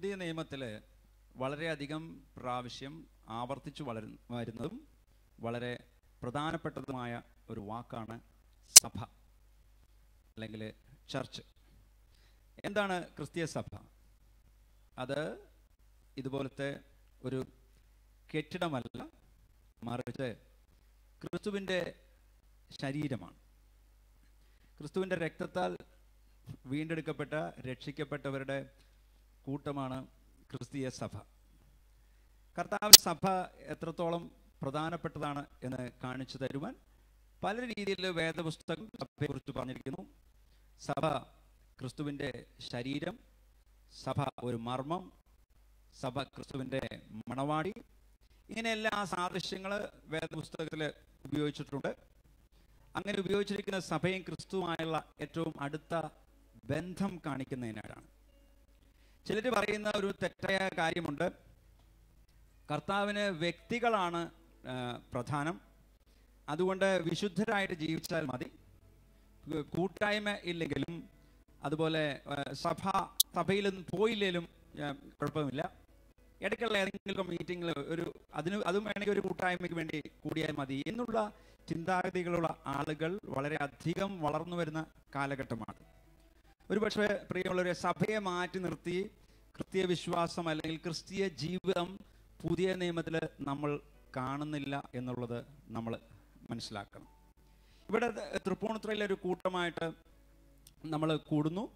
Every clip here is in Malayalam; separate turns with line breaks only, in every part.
പുതിയ നിയമത്തിൽ വളരെയധികം പ്രാവശ്യം ആവർത്തിച്ചു വളരു വരുന്നതും വളരെ പ്രധാനപ്പെട്ടതുമായ ഒരു വാക്കാണ് സഭ അല്ലെങ്കിൽ ചർച്ച് എന്താണ് ക്രിസ്തീയ സഭ അത് ഇതുപോലത്തെ ഒരു കെട്ടിടമല്ല മറിച്ച് ക്രിസ്തുവിൻ്റെ ശരീരമാണ് ക്രിസ്തുവിൻ്റെ രക്തത്താൽ വീണ്ടെടുക്കപ്പെട്ട രക്ഷിക്കപ്പെട്ടവരുടെ കൂട്ടമാണ് ക്രിസ്തീയ സഭ കർത്താവ് സഭ എത്രത്തോളം പ്രധാനപ്പെട്ടതാണ് എന്ന് കാണിച്ചു തരുവാൻ പല രീതിയിൽ വേദപുസ്തകം സഭയെക്കുറിച്ച് പറഞ്ഞിരിക്കുന്നു സഭ ക്രിസ്തുവിൻ്റെ ശരീരം സഭ ഒരു മർമ്മം സഭ ക്രിസ്തുവിൻ്റെ മണവാടി ഇങ്ങനെ എല്ലാ സാദൃശ്യങ്ങൾ വേദപുസ്തകത്തിൽ ഉപയോഗിച്ചിട്ടുണ്ട് അങ്ങനെ ഉപയോഗിച്ചിരിക്കുന്ന സഭയും ക്രിസ്തുവുമായുള്ള ഏറ്റവും അടുത്ത ബന്ധം കാണിക്കുന്നതിനാണ് ചിലർ പറയുന്ന ഒരു തെറ്റായ കാര്യമുണ്ട് കർത്താവിന് വ്യക്തികളാണ് ആ, പ്രധാനം അതുകൊണ്ട് വിശുദ്ധരായിട്ട് ജീവിച്ചാൽ മതി കൂ- കൂട്ടായ്മ ഇല്ലെങ്കിലും അതുപോലെ ആ, സഭ സഭയിലൊന്നും പോയില്ലെങ്കിലും ആ, കുഴപ്പമില്ല ഇടയ്ക്കുള്ള ഏതെങ്കിലും മീറ്റിങ്ങിൽ ഒരു അതിന് അതും വേണമെങ്കിൽ ഒരു കൂട്ടായ്മയ്ക്ക് വേണ്ടി കൂടിയാൽ മതി എന്നുള്ള ചിന്താഗതികളുള്ള ആളുകൾ വളരെ അധികം വളർന്നു വരുന്ന കാലഘട്ടമാണ് ഒരുപക്ഷെ പ്രിയമുള്ളവരെ സഭയെ മാറ്റി നിർത്തി ക്രിസ്തീയ വിശ്വാസം അല്ലെങ്കിൽ ക്രിസ്തീയ ജീവിതം പുതിയ നിയമത്തിൽ നമ്മൾ കാണുന്നില്ല എന്നുള്ളത് നമ്മൾ മനസ്സിലാക്കണം ഇവിടെ തൃപ്പൂണിത്തുറയിലെ ഒരു കൂട്ടമായിട്ട് നമ്മൾ കൂടുന്നു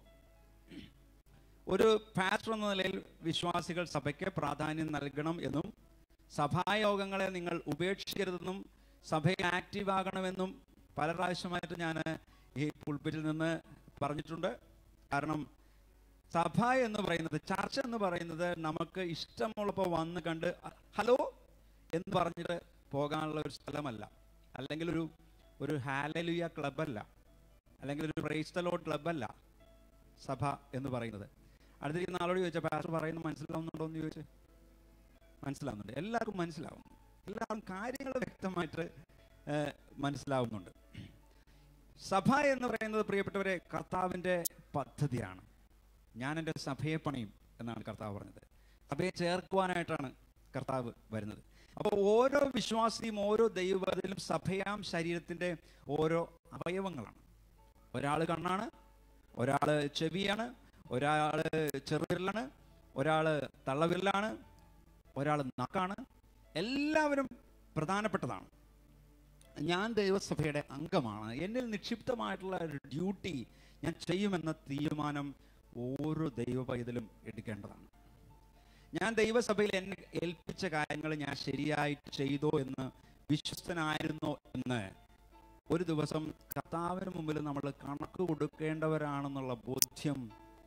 ഒരു പാസ്റ്റർ എന്ന നിലയിൽ വിശ്വാസികൾ സഭയ്ക്ക് പ്രാധാന്യം നൽകണം എന്നും സഭായോഗങ്ങളെ നിങ്ങൾ ഉപേക്ഷിക്കരുതെന്നും സഭയിൽ ആക്റ്റീവ് ആകണമെന്നും പല പ്രാവശ്യമായിട്ട് ഞാൻ ഈ പുൾപ്പിറ്റിൽ നിന്ന് പറഞ്ഞിട്ടുണ്ട് കാരണം സഭ എന്ന് പറയുന്നത് ചർച്ച എന്ന് പറയുന്നത് നമുക്ക് ഇഷ്ടമുള്ളപ്പോൾ വന്ന് കണ്ട് "അ- ഹലോ എന്ന് പറഞ്ഞിട്ട് പോകാനുള്ള ഒരു സ്ഥലമല്ല അല്ലെങ്കിൽ ഒരു ഒരു ഹാലലുയ ക്ലബല്ല അല്ലെങ്കിൽ ഒരു പ്രൈസ്തലോ ക്ലബല്ല സഭ എന്ന് പറയുന്നത് അടുത്തിരിക്കുന്ന ആളോട് ചോദിച്ചാൽ പാസ്റ്റർ പറയുന്നത് മനസ്സിലാവുന്നുണ്ടോ എന്ന് ചോദിച്ചു മനസ്സിലാവുന്നുണ്ട് എല്ലാവർക്കും മനസ്സിലാവുന്നു എല്ലാവർക്കും കാര്യങ്ങൾ വ്യക്തമായിട്ട് ഏഹ്, മനസ്സിലാവുന്നുണ്ട് സഭ എന്ന് പറയുന്നത് പ്രിയപ്പെട്ടവരെ കർത്താവിൻ്റെ പദ്ധതിയാണ് ഞാൻ എൻ്റെ സഭയെ പണിയും എന്നാണ് കർത്താവ് പറഞ്ഞത് സഭയെ ചേർക്കുവാനായിട്ടാണ് കർത്താവ് വരുന്നത് അപ്പോൾ ഓരോ വിശ്വാസിയും ഓരോ ദൈവത്തിലും സഭയാം ശരീരത്തിൻ്റെ ഓരോ അവയവങ്ങളാണ് ഒരാൾ കണ്ണാണ് ഒരാൾ ചെവിയാണ് ഒരാൾ ചെറുവിരലാണ് ഒരാൾ തള്ളവിരലാണ് ഒരാൾ നാക്കാണ് എല്ലാവരും പ്രധാനപ്പെട്ടതാണ് ഞാൻ ദൈവസഭയുടെ അംഗമാണ് എന്നിൽ നിക്ഷിപ്തമായിട്ടുള്ള ഒരു ഡ്യൂട്ടി ഞാൻ ചെയ്യുമെന്ന തീരുമാനം ഓരോ ദൈവ പൈതലും എടുക്കേണ്ടതാണ് ഞാൻ ദൈവസഭയിൽ എന്നെ ഏൽപ്പിച്ച കാര്യങ്ങൾ ഞാൻ ശരിയായിട്ട് ചെയ്തോ എന്ന് വിശ്വസ്തനായിരുന്നോ എന്ന് ഒരു ദിവസം കർത്താവിന് മുമ്പിൽ നമ്മൾ കണക്ക് കൊടുക്കേണ്ടവരാണെന്നുള്ള ബോധ്യം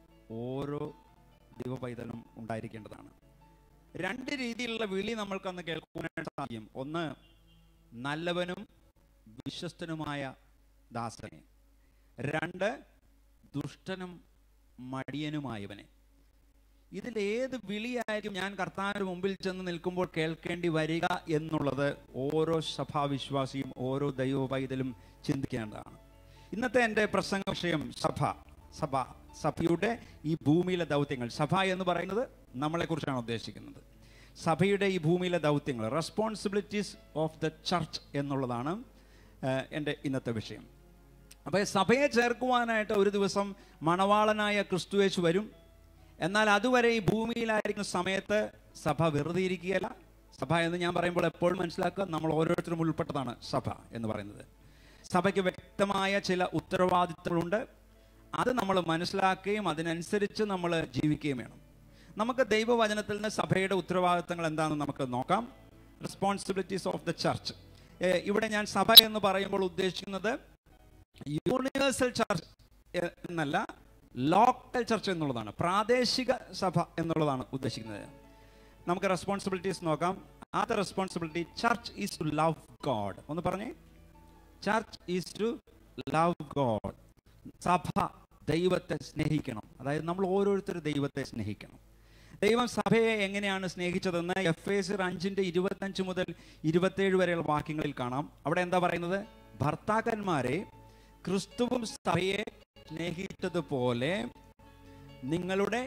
ഓരോ ദൈവ പൈതലും ഉണ്ടായിരിക്കേണ്ടതാണ് രണ്ട് രീതിയിലുള്ള വിളി നമ്മൾക്കന്ന് കേൾക്കുവാനായിട്ട് സാധിക്കും ഒന്ന് നല്ലവനും വിശ്വസ്തനുമായ ദാസനെ രണ്ട് ദുഷ്ടനും മടിയനുമായവനെ ഇതിൽ ഏത് വിളിയായിരിക്കും ഞാൻ കർത്താവിന് മുമ്പിൽ ചെന്ന് നിൽക്കുമ്പോൾ കേൾക്കേണ്ടി വരിക എന്നുള്ളത് ഓരോ സഭാവിശ്വാസിയും ഓരോ ദൈവ പൈതലും ചിന്തിക്കേണ്ടതാണ് ഇന്നത്തെ എൻ്റെ പ്രസംഗ വിഷയം സഭ സഭ സഭയുടെ ഈ ഭൂമിയിലെ ദൗത്യങ്ങൾ സഭ എന്ന് പറയുന്നത് നമ്മളെക്കുറിച്ചാണ് ഉദ്ദേശിക്കുന്നത് സഭയുടെ ഈ ഭൂമിയിലെ ദൗത്യങ്ങൾ റെസ്പോൺസിബിലിറ്റീസ് ഓഫ് ദ ചർച്ച് എന്നുള്ളതാണ് ഏഹ്, എൻ്റെ ഇന്നത്തെ വിഷയം അപ്പോൾ സഭയെ ചേർക്കുവാനായിട്ട് ഒരു ദിവസം മണവാളനായ ക്രിസ്തുവേശു വരും എന്നാൽ അതുവരെ ഈ ഭൂമിയിലായിരിക്കുന്ന സമയത്ത് സഭ വെറുതെ ഇരിക്കുകയല്ല സഭ എന്ന് ഞാൻ പറയുമ്പോൾ എപ്പോഴും മനസ്സിലാക്കുക നമ്മൾ ഓരോരുത്തരും ഉൾപ്പെട്ടതാണ് സഭ എന്ന് പറയുന്നത് സഭയ്ക്ക് വ്യക്തമായ ചില ഉത്തരവാദിത്തങ്ങളുണ്ട് അത് നമ്മൾ മനസ്സിലാക്കുകയും അതിനനുസരിച്ച് നമ്മൾ ജീവിക്കുകയും വേണം നമുക്ക് ദൈവവചനത്തിൽ നിന്ന് സഭയുടെ ഉത്തരവാദിത്തങ്ങൾ എന്താണെന്ന് നമുക്ക് നോക്കാം റെസ്പോൺസിബിലിറ്റീസ് ഓഫ് ദ ചർച്ച് ഇവിടെ ഞാൻ സഭ എന്ന് പറയുമ്പോൾ ഉദ്ദേശിക്കുന്നത് യൂണിവേഴ്സൽ ചർച്ച് എന്നല്ല ലോക്കൽ ചർച്ച് എന്നുള്ളതാണ് പ്രാദേശിക സഭ എന്നുള്ളതാണ് ഉദ്ദേശിക്കുന്നത് നമുക്ക് റെസ്പോൺസിബിലിറ്റീസ് നോക്കാം ആദ്യ responsibility church is to love God ഒന്ന് പറഞ്ഞേ church is to love God സഭ ദൈവത്തെ സ്നേഹിക്കണം അതായത് നമ്മൾ ഓരോരുത്തരും ദൈവത്തെ സ്നേഹിക്കണം ദൈവം സഭയെ എങ്ങനെയാണ് സ്നേഹിച്ചതെന്ന് എഫ് എസ് അഞ്ചിൻ്റെ ഇരുപത്തഞ്ച് മുതൽ ഇരുപത്തേഴ് വരെയുള്ള വാക്യങ്ങളിൽ കാണാം അവിടെ എന്താ പറയുന്നത് ഭർത്താക്കന്മാരെ ക്രിസ്തുവും സഭയെ സ്നേഹിച്ചതുപോലെ നിങ്ങളുടെ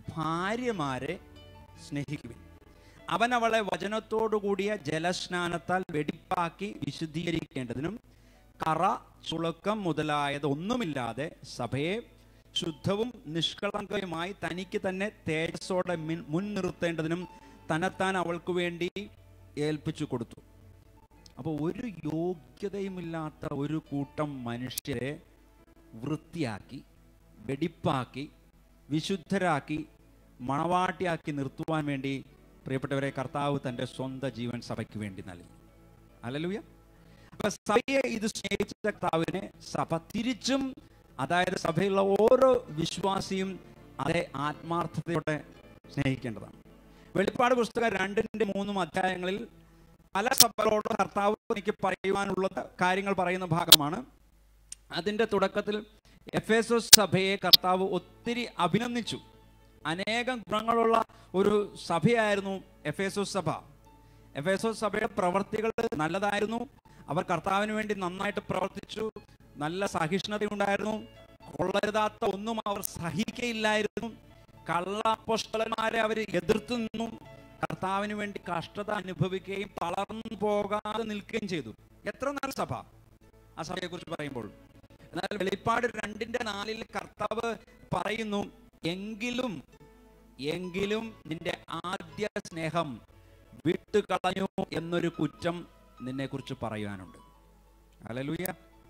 ഭാര്യമാരെ സ്നേഹിക്കുവിൻ അവൻ അവളെ വചനത്തോടുകൂടിയ ജലസ്നാനത്താൽ വെടിപ്പാക്കി വിശുദ്ധീകരിക്കേണ്ടതിനും കറ ചുളുക്കം മുതലായതൊന്നുമില്ലാതെ സഭയെ ശുദ്ധവും നിഷ്കളങ്കയുമായി തനിക്ക് തന്നെ തേജസ്സോടെ മിൻ- മുൻനിർത്തേണ്ടതിനും തന്നെത്താൻ അവൾക്ക് വേണ്ടി ഏൽപ്പിച്ചു കൊടുത്തു അപ്പോൾ ഒരു യോഗ്യതയുമില്ലാത്ത ഒരു കൂട്ടം മനുഷ്യരെ വൃത്തിയാക്കി വെടിപ്പാക്കി വിശുദ്ധരാക്കി മണവാട്ടിയാക്കി നിർത്തുവാൻ വേണ്ടി പ്രിയപ്പെട്ടവരെ കർത്താവ് തൻ്റെ സ്വന്തം ജീവൻ സഭയ്ക്ക് വേണ്ടി നൽകി അല്ലലൂയ അപ്പൊ സഭയെ ഇത് സ്നേഹിച്ച കർത്താവിനെ സഭ തിരിച്ചും അതായത് സഭയിലുള്ള ഓരോ വിശ്വാസിയും അതേ ആത്മാർത്ഥതയോടെ സ്നേഹിക്കേണ്ടതാണ് വെളിപ്പാട് പുസ്തകം രണ്ടിൻ്റെ മൂന്നും അധ്യായങ്ങളിൽ പല സഭകളോട് കർത്താവ് എനിക്ക് പറയുവാനുള്ള കാര്യങ്ങൾ പറയുന്ന ഭാഗമാണ് അതിൻ്റെ തുടക്കത്തിൽ എഫേസോസ് സഭയെ കർത്താവ് ഒത്തിരി അഭിനന്ദിച്ചു അനേകം ഗുണങ്ങളുള്ള ഒരു സഭയായിരുന്നു എഫേസോസ് സഭ എഫേസോസ് സഭയുടെ പ്രവർത്തികൾ നല്ലതായിരുന്നു അവർ കർത്താവിന് വേണ്ടി നന്നായിട്ട് പ്രവർത്തിച്ചു നല്ല സഹിഷ്ണുതയുണ്ടായിരുന്നു കൊള്ളരുതാത്ത ഒന്നും അവർ സഹിക്കയില്ലായിരുന്നു കള്ള അപ്പോസ്തലന്മാരെ അവർ എതിർത്ത് നിന്നു കർത്താവിന് വേണ്ടി കഷ്ടത അനുഭവിക്കുകയും തളർന്നു പോകാതെ നിൽക്കുകയും ചെയ്തു എത്ര നല്ല സഭ ആ സഭയെക്കുറിച്ച് പറയുമ്പോൾ എന്നാൽ വെളിപ്പാട് രണ്ടിന്റെ നാലിൽ കർത്താവ് പറയുന്നു എങ്കിലും എങ്കിലും നിന്റെ ആദ്യ സ്നേഹം വിട്ടുകളഞ്ഞു എന്നൊരു കുറ്റം നിന്നെ കുറിച്ച് പറയുവാനുണ്ട് അലലുയ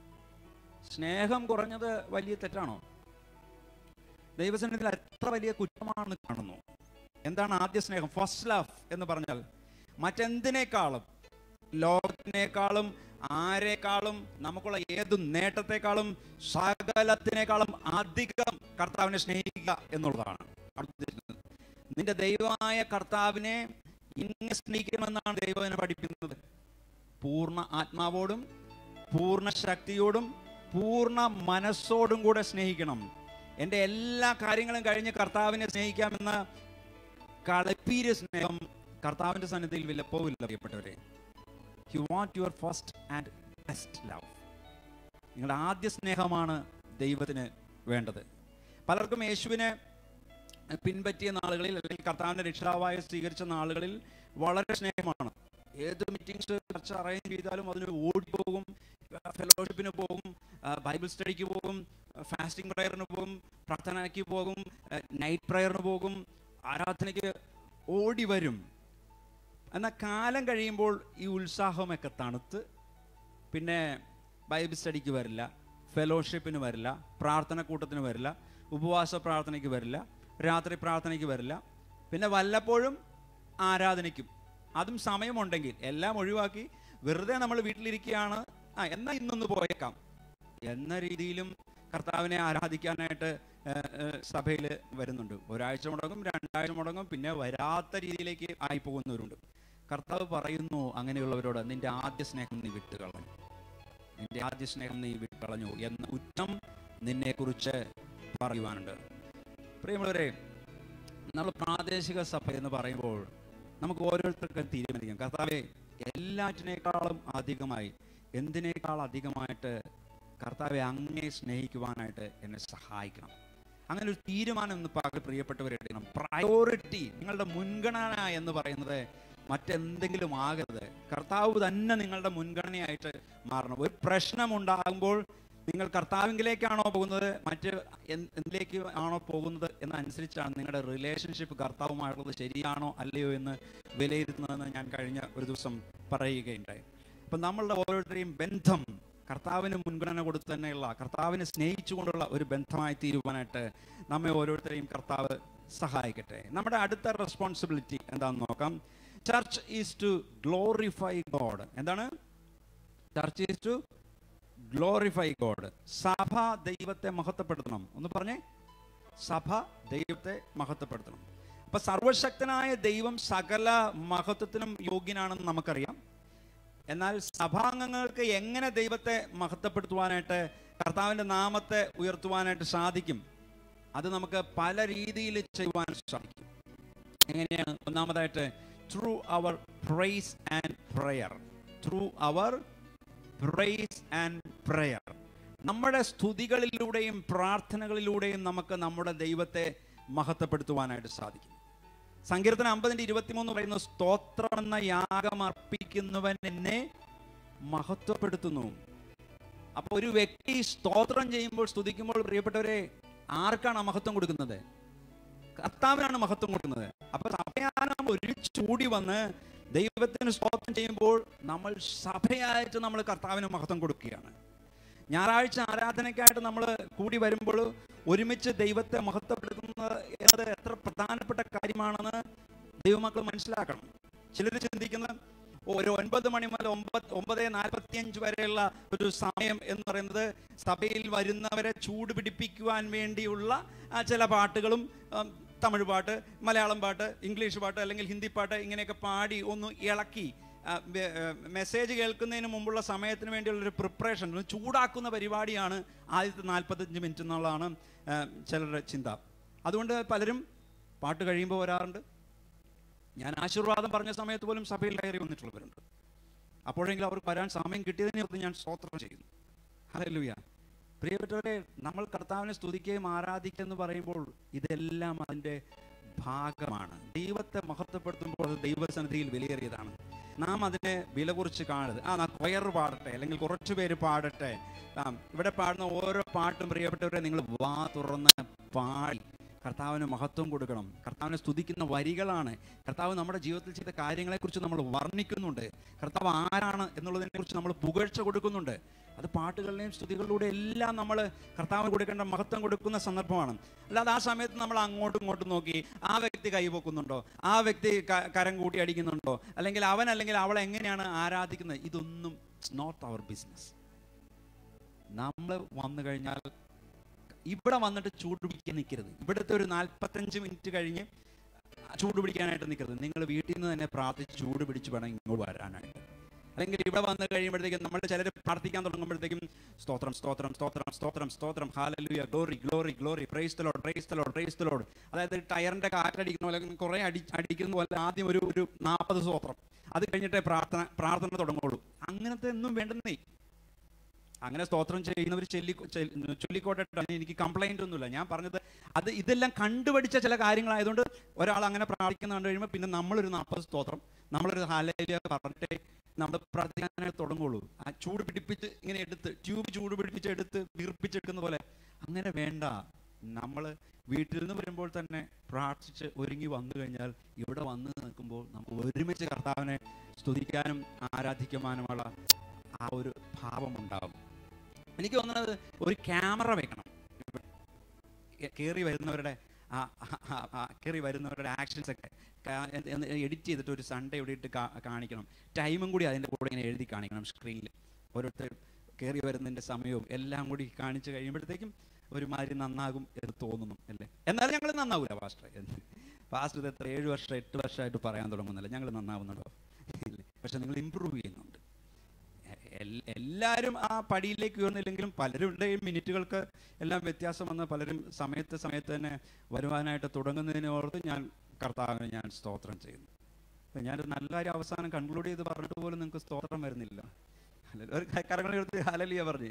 സ്നേഹം കുറഞ്ഞത് വലിയ തെറ്റാണോ ദൈവസന്നിധിയിൽ എത്ര വലിയ കുറ്റമാണെന്ന് കാണുന്നു എന്താണ് ആദ്യ സ്നേഹം ഫസ്റ്റ് ലവ് എന്ന് പറഞ്ഞാൽ മറ്റെന്തിനേക്കാളും ലോകത്തിനേക്കാളും ആരെക്കാളും നമുക്കുള്ള ഏത് നേട്ടത്തെക്കാളും സകലത്തിനേക്കാളും അധികം കർത്താവിനെ സ്നേഹിക്കുക എന്നുള്ളതാണ് അവിടെ ഉദ്ദേശിക്കുന്നത്. നിന്റെ ദൈവമായ കർത്താവിനെ ഇങ്ങനെ സ്നേഹിക്കണമെന്നാണ് ദൈവം എന്നെ പഠിപ്പിക്കുന്നത് പൂർണ്ണ ആത്മാവോടും പൂർണ്ണ ശക്തിയോടും പൂർണ്ണ മനസ്സോടും കൂടെ സ്നേഹിക്കണം എൻ്റെ എല്ലാ കാര്യങ്ങളും കഴിഞ്ഞ് കർത്താവിനെ സ്നേഹിക്കാമെന്ന കളപ്പീര് സ്നേഹം കർത്താവിൻ്റെ സന്നിധിയിൽ വിലപ്പോവില്ല പ്രിയപ്പെട്ടവരെ you want your first and best love നിങ്ങളുടെ ആദ്യ സ്നേഹമാണ് ദൈവത്തിന് വേണ്ടത് പലർക്കും യേശുവിനെ പിൻപറ്റിയ നാളുകളിൽ അല്ലെങ്കിൽ കർത്താവിൻ്റെ രക്ഷിതാവായി സ്വീകരിച്ച നാളുകളിൽ വളരെ സ്നേഹമാണ് ഏത് മീറ്റിംഗ്സ് ചർച്ച അറേഞ്ച് ചെയ്താലും അതിന് ഓടിപ്പോകും ഫെലോഷിപ്പിന് പോകും ആ, ബൈബിൾ സ്റ്റഡിക്ക് പോകും ഫാസ്റ്റിംഗ് പ്രയറിന് പോകും പ്രാർത്ഥനയ്ക്ക് പോകും നൈറ്റ് പ്രയറിന് പോകും ആരാധനയ്ക്ക് ഓടി വരും എന്നാൽ കാലം കഴിയുമ്പോൾ ഈ ഉത്സാഹമൊക്കെ തണുത്ത് പിന്നെ ബൈബിൾ സ്റ്റഡിക്ക് വരില്ല ഫെലോഷിപ്പിന് വരില്ല പ്രാർത്ഥന കൂട്ടത്തിന് വരില്ല ഉപവാസ പ്രാർത്ഥനയ്ക്ക് വരില്ല രാത്രി പ്രാർത്ഥനയ്ക്ക് വരില്ല പിന്നെ വല്ലപ്പോഴും ആരാധനയ്ക്കും അതും സമയമുണ്ടെങ്കിൽ എല്ലാം ഒഴിവാക്കി വെറുതെ നമ്മൾ വീട്ടിലിരിക്കുകയാണ് ആ എന്നാൽ ഇന്നൊന്ന് പോയേക്കാം എന്ന രീതിയിലും കർത്താവിനെ ആരാധിക്കാനായിട്ട് സഭയിൽ വരുന്നുണ്ട് ഒരാഴ്ച മുടങ്ങും രണ്ടാഴ്ച മുടങ്ങും പിന്നെ വരാത്ത രീതിയിലേക്ക് ആയി പോകുന്നവരുണ്ട് കർത്താവ് പറയുന്നു അങ്ങനെയുള്ളവരോട് നിന്റെ ആദ്യ സ്നേഹം നീ വിട്ടുകളഞ്ഞു നിന്റെ ആദ്യ സ്നേഹം നീ വിട്ടുകളഞ്ഞു എന്ന കുറ്റം നിന്നെക്കുറിച്ച് പറയുവാനുണ്ട് പ്രിയമുള്ളവരെ നമ്മൾ പ്രാദേശിക സഭ എന്ന് പറയുമ്പോൾ നമുക്ക് ഓരോരുത്തർക്കും തീരുമാനിക്കാം കർത്താവെ എല്ലാറ്റിനേക്കാളും അധികമായി എന്തിനേക്കാൾ അധികമായിട്ട് കർത്താവെ അങ്ങേ സ്നേഹിക്കുവാനായിട്ട് എന്നെ സഹായിക്കണം അങ്ങനെ ഒരു തീരുമാനം ഇന്ന് പകൽ പ്രിയപ്പെട്ടവരെ എടുക്കണം പ്രയോറിറ്റി നിങ്ങളുടെ മുൻഗണന എന്ന് പറയുന്നത് മറ്റെന്തെങ്കിലും ആകരുത് കർത്താവ് തന്നെ നിങ്ങളുടെ മുൻഗണനയായിട്ട് മാറണം ഒരു പ്രശ്നം ഉണ്ടാകുമ്പോൾ നിങ്ങൾ കർത്താവിങ്കിലേക്കാണോ പോകുന്നത് മറ്റ് എന്ത് എന്തിലേക്ക് ആണോ പോകുന്നത് എന്നനുസരിച്ചാണ് നിങ്ങളുടെ റിലേഷൻഷിപ്പ് കർത്താവുമായിട്ടുള്ളത് ശരിയാണോ അല്ലയോ എന്ന് വിലയിരുത്തുന്നതെന്ന് ഞാൻ കഴിഞ്ഞ ഒരു ദിവസം പറയുകയുണ്ടായി അപ്പം നമ്മളുടെ ഓരോരുത്തരെയും ബന്ധം കർത്താവിന് മുൻഗണന കൊടുത്ത് തന്നെയുള്ള കർത്താവിനെ സ്നേഹിച്ചുകൊണ്ടുള്ള ഒരു ബന്ധമായി തീരുവാനായിട്ട് നമ്മെ ഓരോരുത്തരെയും കർത്താവ് സഹായിക്കട്ടെ നമ്മുടെ അടുത്ത റെസ്പോൺസിബിലിറ്റി എന്താണെന്ന് നോക്കാം church is to glorify God എന്താണ് church is to glorify God സഭ ദൈവത്തെ മഹത്വപ്പെടുത്തണം ഒന്ന് പറഞ്ഞേ സഭ ദൈവത്തെ മഹത്വപ്പെടുത്തണം അപ്പൊ സർവശക്തനായ ദൈവം സകല മഹത്വത്തിനും യോഗ്യനാണെന്ന് നമുക്കറിയാം എന്നാൽ സഭാംഗങ്ങൾക്ക് എങ്ങനെ ദൈവത്തെ മഹത്വപ്പെടുത്തുവാനായിട്ട് കർത്താവിൻ്റെ നാമത്തെ ഉയർത്തുവാനായിട്ട് സാധിക്കും അത് നമുക്ക് പല രീതിയിൽ ചെയ്യുവാൻ സാധിക്കും എങ്ങനെയാണ് ഒന്നാമതായിട്ട് through our praise and prayer through our praise and prayer നമ്മുടെ സ്തുതികളിലൂടെയും പ്രാർത്ഥനകളിലൂടെയും നമുക്ക് നമ്മുടെ ദൈവത്തെ മഹത്വപ്പെടുത്തുവാനായിട്ട് സാധിക്കും സങ്കീർത്തനം അമ്പതിൻ്റെ ഇരുപത്തിമൂന്ന് പറയുന്നു സ്തോത്രം എന്ന യാഗം അർപ്പിക്കുന്നവൻ എന്നെ മഹത്വപ്പെടുത്തുന്നു അപ്പൊ ഒരു വ്യക്തി സ്തോത്രം ചെയ്യുമ്പോൾ സ്തുതിക്കുമ്പോൾ പ്രിയപ്പെട്ടവരെ ആർക്കാണ് ആ മഹത്വം കൊടുക്കുന്നത് കർത്താവിനാണ് മഹത്വം കൊടുക്കുന്നത് അപ്പൊ സഭയാനം ഒരുമിച്ച് കൂടി വന്ന് ദൈവത്തിന് സ്തോത്രം ചെയ്യുമ്പോൾ നമ്മൾ സഭയായിട്ട് നമ്മൾ കർത്താവിന് മഹത്വം കൊടുക്കുകയാണ് ഞായറാഴ്ച ആരാധനയ്ക്കായിട്ട് നമ്മൾ കൂടി വരുമ്പോൾ ഒരുമിച്ച് ദൈവത്തെ മഹത്വപ്പെടുത്തുന്നത് എന്നത് എത്ര പ്രധാനപ്പെട്ട കാര്യമാണെന്ന് ദൈവമക്കൾ മനസ്സിലാക്കണം ചിലർ ചിന്തിക്കുന്നത് ഒരു ഒൻപത് മണി മുതൽ ഒമ്പത് ഒമ്പത് നാൽപ്പത്തിയഞ്ച് വരെയുള്ള ഒരു സമയം എന്ന് പറയുന്നത് സഭയിൽ വരുന്നവരെ ചൂട് പിടിപ്പിക്കുവാൻ വേണ്ടിയുള്ള ആ, ചില പാട്ടുകളും ഉം, തമിഴ് പാട്ട് മലയാളം പാട്ട് ഇംഗ്ലീഷ് പാട്ട് അല്ലെങ്കിൽ ഹിന്ദി പാട്ട് ഇങ്ങനെയൊക്കെ പാടി ഒന്ന് ഇളക്കി ആ, വെ- ഏ, മെസ്സേജ് കേൾക്കുന്നതിന് മുമ്പുള്ള സമയത്തിന് വേണ്ടിയുള്ള ഒരു പ്രിപ്പറേഷൻ ഒരു ചൂടാക്കുന്ന പരിപാടിയാണ് ആദ്യത്തെ നാൽപ്പത്തഞ്ച് മിനിറ്റ് എന്നുള്ളതാണ് ആ, ചിലരുടെ ചിന്ത അതുകൊണ്ട് പലരും പാട്ട് കഴിയുമ്പോൾ വരാറുണ്ട് ഞാൻ ആശീർവാദം പറഞ്ഞ സമയത്ത് പോലും സഭയിൽ കയറി വന്നിട്ടുള്ളവരുണ്ട് അപ്പോഴെങ്കിലും അവർക്ക് വരാൻ സമയം കിട്ടിയതിനെ ഓർത്ത് ഞാൻ സ്തോത്രം ചെയ്യുന്നു ഹല്ലേലൂയ പ്രിയപ്പെട്ടവരെ നമ്മൾ കർത്താവിനെ സ്തുതിക്കുകയും ആരാധിക്കുക എന്ന് പറയുമ്പോൾ ഇതെല്ലാം അതിൻ്റെ ഭാഗമാണ് ദൈവത്തെ മഹത്വപ്പെടുത്തുമ്പോൾ അത് ദൈവസന്നിധിയിൽ വിലയേറിയതാണ് നാം അതിനെ വില കുറിച്ച് കാണരുത് ആ നാ കൊയർ പാടട്ടെ അല്ലെങ്കിൽ കുറച്ച് പേര് പാടട്ടെ ആ ഇവിടെ പാടുന്ന ഓരോ പാട്ടും പ്രിയപ്പെട്ടവരെ നിങ്ങൾ വാ തുറന്ന് പാടി കർത്താവിന് മഹത്വം കൊടുക്കണം കർത്താവിനെ സ്തുതിക്കുന്ന വരികളാണ് കർത്താവ് നമ്മുടെ ജീവിതത്തിൽ ചെയ്ത കാര്യങ്ങളെക്കുറിച്ച് നമ്മൾ വർണ്ണിക്കുന്നുണ്ട് കർത്താവ് ആരാണ് എന്നുള്ളതിനെക്കുറിച്ച് നമ്മൾ പുകഴ്ച കൊടുക്കുന്നുണ്ട് അത് പാട്ടുകളിലെയും സ്തുതികളിലൂടെ എല്ലാം നമ്മൾ കർത്താവിന് കൊടുക്കേണ്ട മഹത്വം കൊടുക്കുന്ന സന്ദർഭമാണ് അല്ലാതെ ആ സമയത്ത് നമ്മൾ അങ്ങോട്ടും ഇങ്ങോട്ടും നോക്കി ആ വ്യക്തി കൈപോക്കുന്നുണ്ടോ ആ വ്യക്തി ക- കരം കൂട്ടി അടിക്കുന്നുണ്ടോ അല്ലെങ്കിൽ അവൻ അല്ലെങ്കിൽ അവൾ എങ്ങനെയാണ് ആരാധിക്കുന്നത് ഇതൊന്നും ഇറ്റ്സ് നോട്ട് അവർ ബിസിനസ് നമ്മൾ വന്നു കഴിഞ്ഞാൽ ഇവിടെ വന്നിട്ട് ചൂട് പിടിക്കാൻ നിൽക്കരുത് ഇവിടുത്തെ ഒരു നാൽപ്പത്തഞ്ച് മിനിറ്റ് കഴിഞ്ഞ് ചൂട് പിടിക്കാനായിട്ട് നിൽക്കരുത് നിങ്ങൾ വീട്ടിൽ നിന്ന് തന്നെ പ്രാർത്ഥിച്ച് ചൂട് പിടിച്ച് വേണം ഇങ്ങോട്ട് വരാനായിട്ട് അല്ലെങ്കിൽ ഇവിടെ വന്ന് കഴിയുമ്പോഴത്തേക്കും നമ്മൾ ചിലർ പ്രാർത്ഥിക്കാൻ തുടങ്ങുമ്പോഴത്തേക്കും സ്തോത്രം സ്തോത്രം സ്തോത്രം സ്തോത്രം സ്തോത്രം hallelujah glory glory glory praise the Lord praise the Lord praise the Lord അതായത് ടയറിന്റെ കാറ്റടിക്കുന്ന പോലെ കുറേ അടി അടിക്കുന്ന പോലെ ആദ്യം ഒരു ഒരു നാൽപ്പത് സ്തോത്രം അത് കഴിഞ്ഞിട്ടേ പ്രാർത്ഥന പ്രാർത്ഥന തുടങ്ങുള്ളൂ അങ്ങനത്തെ ഒന്നും വേണ്ടെന്നേ അങ്ങനെ സ്തോത്രം ചെയ്യുന്നവർ ചൊല്ലി ചൊല്ലി- ചൊല്ലിക്കോട്ടെ ട്ടോ. അതിന് എനിക്ക് കംപ്ലൈന്റ് ഒന്നുമില്ല ഞാൻ പറഞ്ഞത് അത് ഇതെല്ലാം കണ്ടുപഠിച്ച ചില കാര്യങ്ങളായതുകൊണ്ട് ഒരാൾ അങ്ങനെ പ്രാർത്ഥിക്കുന്ന കണ്ടു കഴിയുമ്പോൾ പിന്നെ നമ്മളൊരു നാൽപ്പത് സ്തോത്രം നമ്മളൊരു ഹാലയില പറഞ്ഞിട്ടേ നമ്മൾ പ്രാർത്ഥിക്കാനായിട്ട് തുടങ്ങുള്ളൂ ആ ചൂട് പിടിപ്പിച്ച് ഇങ്ങനെ എടുത്ത് ട്യൂബ് ചൂട് പിടിപ്പിച്ച് എടുത്ത് വീർപ്പിച്ചെടുക്കുന്ന പോലെ അങ്ങനെ വേണ്ട നമ്മൾ വീട്ടിൽ നിന്ന് വരുമ്പോൾ തന്നെ പ്രാർത്ഥിച്ച് ഒരുങ്ങി വന്നു കഴിഞ്ഞാൽ ഇവിടെ വന്ന് നിൽക്കുമ്പോൾ നമുക്ക് ഒരുമിച്ച് കർത്താവിനെ സ്തുതിക്കാനും ആരാധിക്കുവാനുമുള്ള ആ ഒരു ഭാവമുണ്ടാകും എനിക്ക് തോന്നുന്നത് ഒരു ക്യാമറ വെക്കണം കയറി വരുന്നവരുടെ ആ കയറി വരുന്നവരുടെ ആക്ഷൻസ് ഒക്കെ എഡിറ്റ് ചെയ്തിട്ട് ഒരു സൺഡേ ഇവിടെ ഇട്ട് കാ- കാണിക്കണം ടൈമും കൂടി അതിൻ്റെ കൂടെ ഇങ്ങനെ എഴുതി കാണിക്കണം സ്ക്രീനിൽ ഓരോരുത്തർ കയറി വരുന്നതിൻ്റെ സമയവും എല്ലാം കൂടി കാണിച്ച് കഴിയുമ്പോഴത്തേക്കും ഒരുമാതിരി നന്നാകും എന്ന് തോന്നുന്നു അല്ലേ എന്നാലും ഞങ്ങൾ നന്നാവില്ല പാസ്റ്റർ എന്ന് പാസ്റ്റർ ഇത് എത്ര ഏഴ് വർഷം എട്ട് വർഷമായിട്ട് പറയാൻ തുടങ്ങുന്നില്ല ഞങ്ങൾ നന്നാവുന്നുണ്ടോ ഇല്ല പക്ഷെ നിങ്ങൾ ഇമ്പ്രൂവ് ചെയ്യുന്നുണ്ട് എൽ- എല്ലാവരും ആ പടിയിലേക്ക് ഉയർന്നില്ലെങ്കിലും പലരുടെ മിനിറ്റുകൾക്ക് എല്ലാം വ്യത്യാസം വന്ന് പലരും സമയത്ത് സമയത്ത് തന്നെ വരുവാനായിട്ട് തുടങ്ങുന്നതിനെ ഓർത്ത് ഞാൻ കർത്താവിനെ ഞാൻ സ്തോത്രം ചെയ്യുന്നു അപ്പൊ ഞാനൊരു നല്ല കാര്യം അവസാനം കൺക്ലൂഡ് ചെയ്ത് പറഞ്ഞിട്ട് പോലും നിങ്ങൾക്ക് സ്തോത്രം വരുന്നില്ല ഹല്ലേലൂയ. ഒരു കരങ്ങൾ എടുത്ത് ഹാലലിയ പറഞ്ഞേ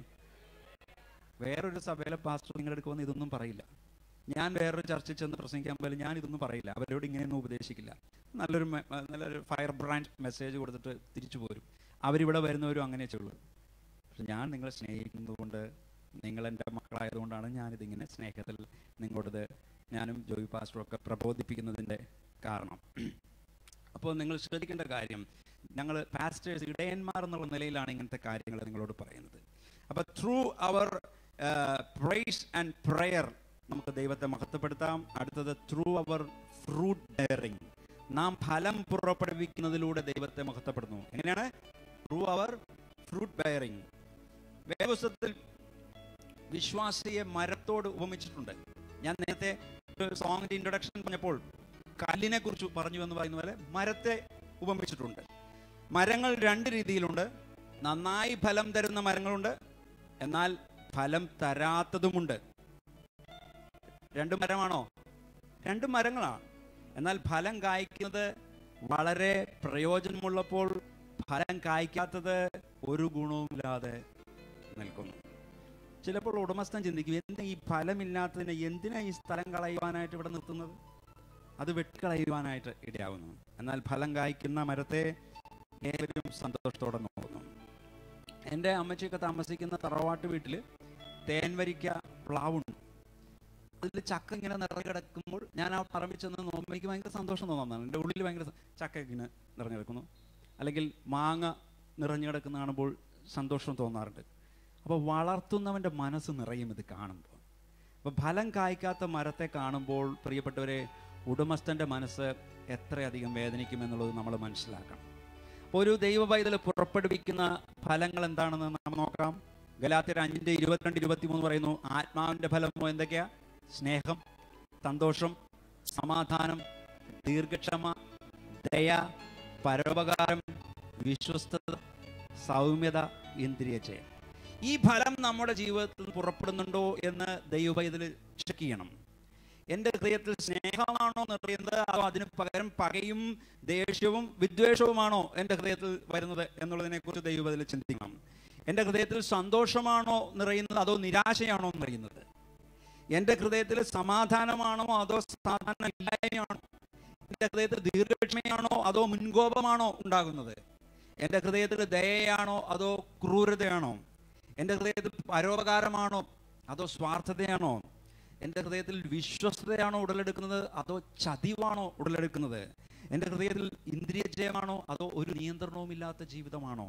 വേറൊരു സഭയിലെ പാസ്റ്റർ നിങ്ങളുടെ അടുക്ക് വന്ന് ഇതൊന്നും പറയില്ല ഞാൻ വേറൊരു ചർച്ചിൽ ചെന്ന് പ്രസംഗിക്കാൻ പോലും ഞാൻ ഇതൊന്നും പറയില്ല അവരോട് ഇങ്ങനെയൊന്നും ഉപദേശിക്കില്ല നല്ലൊരു മെ- നല്ലൊരു ഫയർ ബ്രാൻഡ് മെസ്സേജ് കൊടുത്തിട്ട് തിരിച്ചു പോരും അവരിവിടെ വരുന്നവരും അങ്ങനെ ചെയ്യുള്ളൂ പക്ഷെ ഞാൻ നിങ്ങളെ സ്നേഹിക്കുന്നതുകൊണ്ട് നിങ്ങൾ എൻ്റെ മക്കളായതുകൊണ്ടാണ് ഞാനിതിങ്ങനെ സ്നേഹത്തിൽ നിങ്ങളോടത് ഞാനും ജോയി പാസ്റ്ററും ഒക്കെ പ്രബോധിപ്പിക്കുന്നതിൻ്റെ കാരണം അപ്പോൾ നിങ്ങൾ ശ്രദ്ധിക്കേണ്ട കാര്യം ഞങ്ങൾ പാസ്റ്റേഴ്സ് ഇടയന്മാർ എന്നുള്ള നിലയിലാണ് ഇങ്ങനത്തെ കാര്യങ്ങൾ നിങ്ങളോട് പറയുന്നത് അപ്പോൾ through our praise and prayer നമുക്ക് ദൈവത്തെ മഹത്വപ്പെടുത്താം അടുത്തത് ത്രൂ അവർ ഫ്രൂട്ട് ബെയറിങ് നാം ഫലം പുറപ്പെടുവിക്കുന്നതിലൂടെ ദൈവത്തെ മഹത്വപ്പെടുന്നു എങ്ങനെയാണ് ത്രൂ അവർ ഫ്രൂട്ട് ബെയറിങ് വേദപുസ്തകത്തിൽ വിശ്വാസിയെ മരത്തോട് ഉപമിച്ചിട്ടുണ്ട് ഞാൻ നേരത്തെ ഒരു സോങ്ങിന്റെ ഇൻട്രൊഡക്ഷൻ പറഞ്ഞപ്പോൾ കല്ലിനെ കുറിച്ച് പറഞ്ഞു എന്ന് പറയുന്ന പോലെ മരത്തെ ഉപമിച്ചിട്ടുണ്ട് മരങ്ങൾ രണ്ട് രീതിയിലുണ്ട് നന്നായി ഫലം തരുന്ന മരങ്ങളുണ്ട് എന്നാൽ ഫലം തരാത്തതുമുണ്ട് രണ്ട് മരമാണോ രണ്ട് മരങ്ങളാണ് എന്നാൽ ഫലം കായ്ക്കുന്നത് വളരെ പ്രയോജനമുള്ളപ്പോൾ ഫലം കായ്ക്കാത്തത് ഒരു ഗുണവുമില്ലാതെ നിൽക്കുന്നു ചിലപ്പോൾ ഉടമസ്ഥൻ ചിന്തിക്കും എന്തിനാ ഈ ഫലമില്ലാത്തതിനെ എന്തിനാ ഈ സ്ഥലം കളയുവാനായിട്ട് ഇവിടെ നിർത്തുന്നത് അത് വെട്ടിക്കളയുവാനായിട്ട് ഇടയാവുന്നു എന്നാൽ ഫലം കായ്ക്കുന്ന മരത്തെ ഏവരും സന്തോഷത്തോടെ നോക്കുന്നു എൻ്റെ അമ്മച്ചിയൊക്കെ താമസിക്കുന്ന തറവാട്ട് വീട്ടിൽ തേൻവരിക്ക പ്ലാവുണ്ട് അതിൽ ചക്ക ഇങ്ങനെ നിറഞ്ഞു കിടക്കുമ്പോൾ ഞാൻ ആ പറമ്പിൽ ചെന്ന് നോക്കുമ്പോൾ എനിക്ക് ഭയങ്കര സന്തോഷം തോന്നുന്നതാണ് എൻ്റെ ഉള്ളിൽ ഭയങ്കര സ- ചക്ക ഇങ്ങനെ നിറഞ്ഞു കിടക്കുന്നു അല്ലെങ്കിൽ മാങ്ങ നിറഞ്ഞു കിടക്കുന്ന കാണുമ്പോൾ സന്തോഷം തോന്നാറുണ്ട് അപ്പോൾ വളർത്തുന്നവൻ്റെ മനസ്സ് നിറയും ഇത് കാണുമ്പോൾ അപ്പോൾ ഫലം കായ്ക്കാത്ത മരത്തെ കാണുമ്പോൾ പ്രിയപ്പെട്ടവരെ ഉടമസ്ഥൻ്റെ മനസ്സ് എത്രയധികം വേദനിക്കുമെന്നുള്ളത് നമ്മൾ മനസ്സിലാക്കണം അപ്പോൾ ഒരു ദൈവ പൈതൽ പുറപ്പെടുവിക്കുന്ന ഫലങ്ങൾ എന്താണെന്ന് നമ്മൾ നോക്കാം ഗലാത്തിയർ അഞ്ചിൻ്റെ ഇരുപത്തിരണ്ട് ഇരുപത്തിമൂന്ന് പറയുന്നു ആത്മാവിൻ്റെ ഫലമോ എന്തൊക്കെയാ സ്നേഹം സന്തോഷം സമാധാനം ദീർഘക്ഷമ ദയ പരോപകാരം വിശ്വസ്തത സൗമ്യത ഇന്ദ്രിയജയം ഈ ഫലം നമ്മുടെ ജീവിതത്തിൽ പുറപ്പെടുന്നുണ്ടോ എന്ന് ദൈവപൈതൽ ചെക്ക് ചെയ്യണം എൻ്റെ ഹൃദയത്തിൽ സ്നേഹമാണോ നിറയുന്നത് അതോ അതിന് പകരം പകയും ദേഷ്യവും വിദ്വേഷവുമാണോ എൻ്റെ ഹൃദയത്തിൽ വരുന്നത് എന്നുള്ളതിനെക്കുറിച്ച് ദൈവപൈതൽ ചിന്തിക്കണം എൻ്റെ ഹൃദയത്തിൽ സന്തോഷമാണോ നിറയുന്നത് അതോ നിരാശയാണോ നിറയുന്നത് എൻ്റെ ഹൃദയത്തിൽ സമാധാനമാണോ അതോ സമാധാനം ഇല്ലായ്മയാണോ എൻ്റെ ഹൃദയത്തിൽ ദീർഘക്ഷമയാണോ അതോ മുൻകോപമാണോ ഉണ്ടാകുന്നത് എൻ്റെ ഹൃദയത്തിൽ ദയയാണോ അതോ ക്രൂരതയാണോ എൻ്റെ ഹൃദയത്തിൽ പരോപകാരമാണോ അതോ സ്വാർത്ഥതയാണോ എൻ്റെ ഹൃദയത്തിൽ വിശ്വസ്തതയാണോ ഉടലെടുക്കുന്നത് അതോ ചതിവാണോ ഉടലെടുക്കുന്നത് എൻ്റെ ഹൃദയത്തിൽ ഇന്ദ്രിയജയമാണോ അതോ ഒരു നിയന്ത്രണവുമില്ലാത്ത ജീവിതമാണോ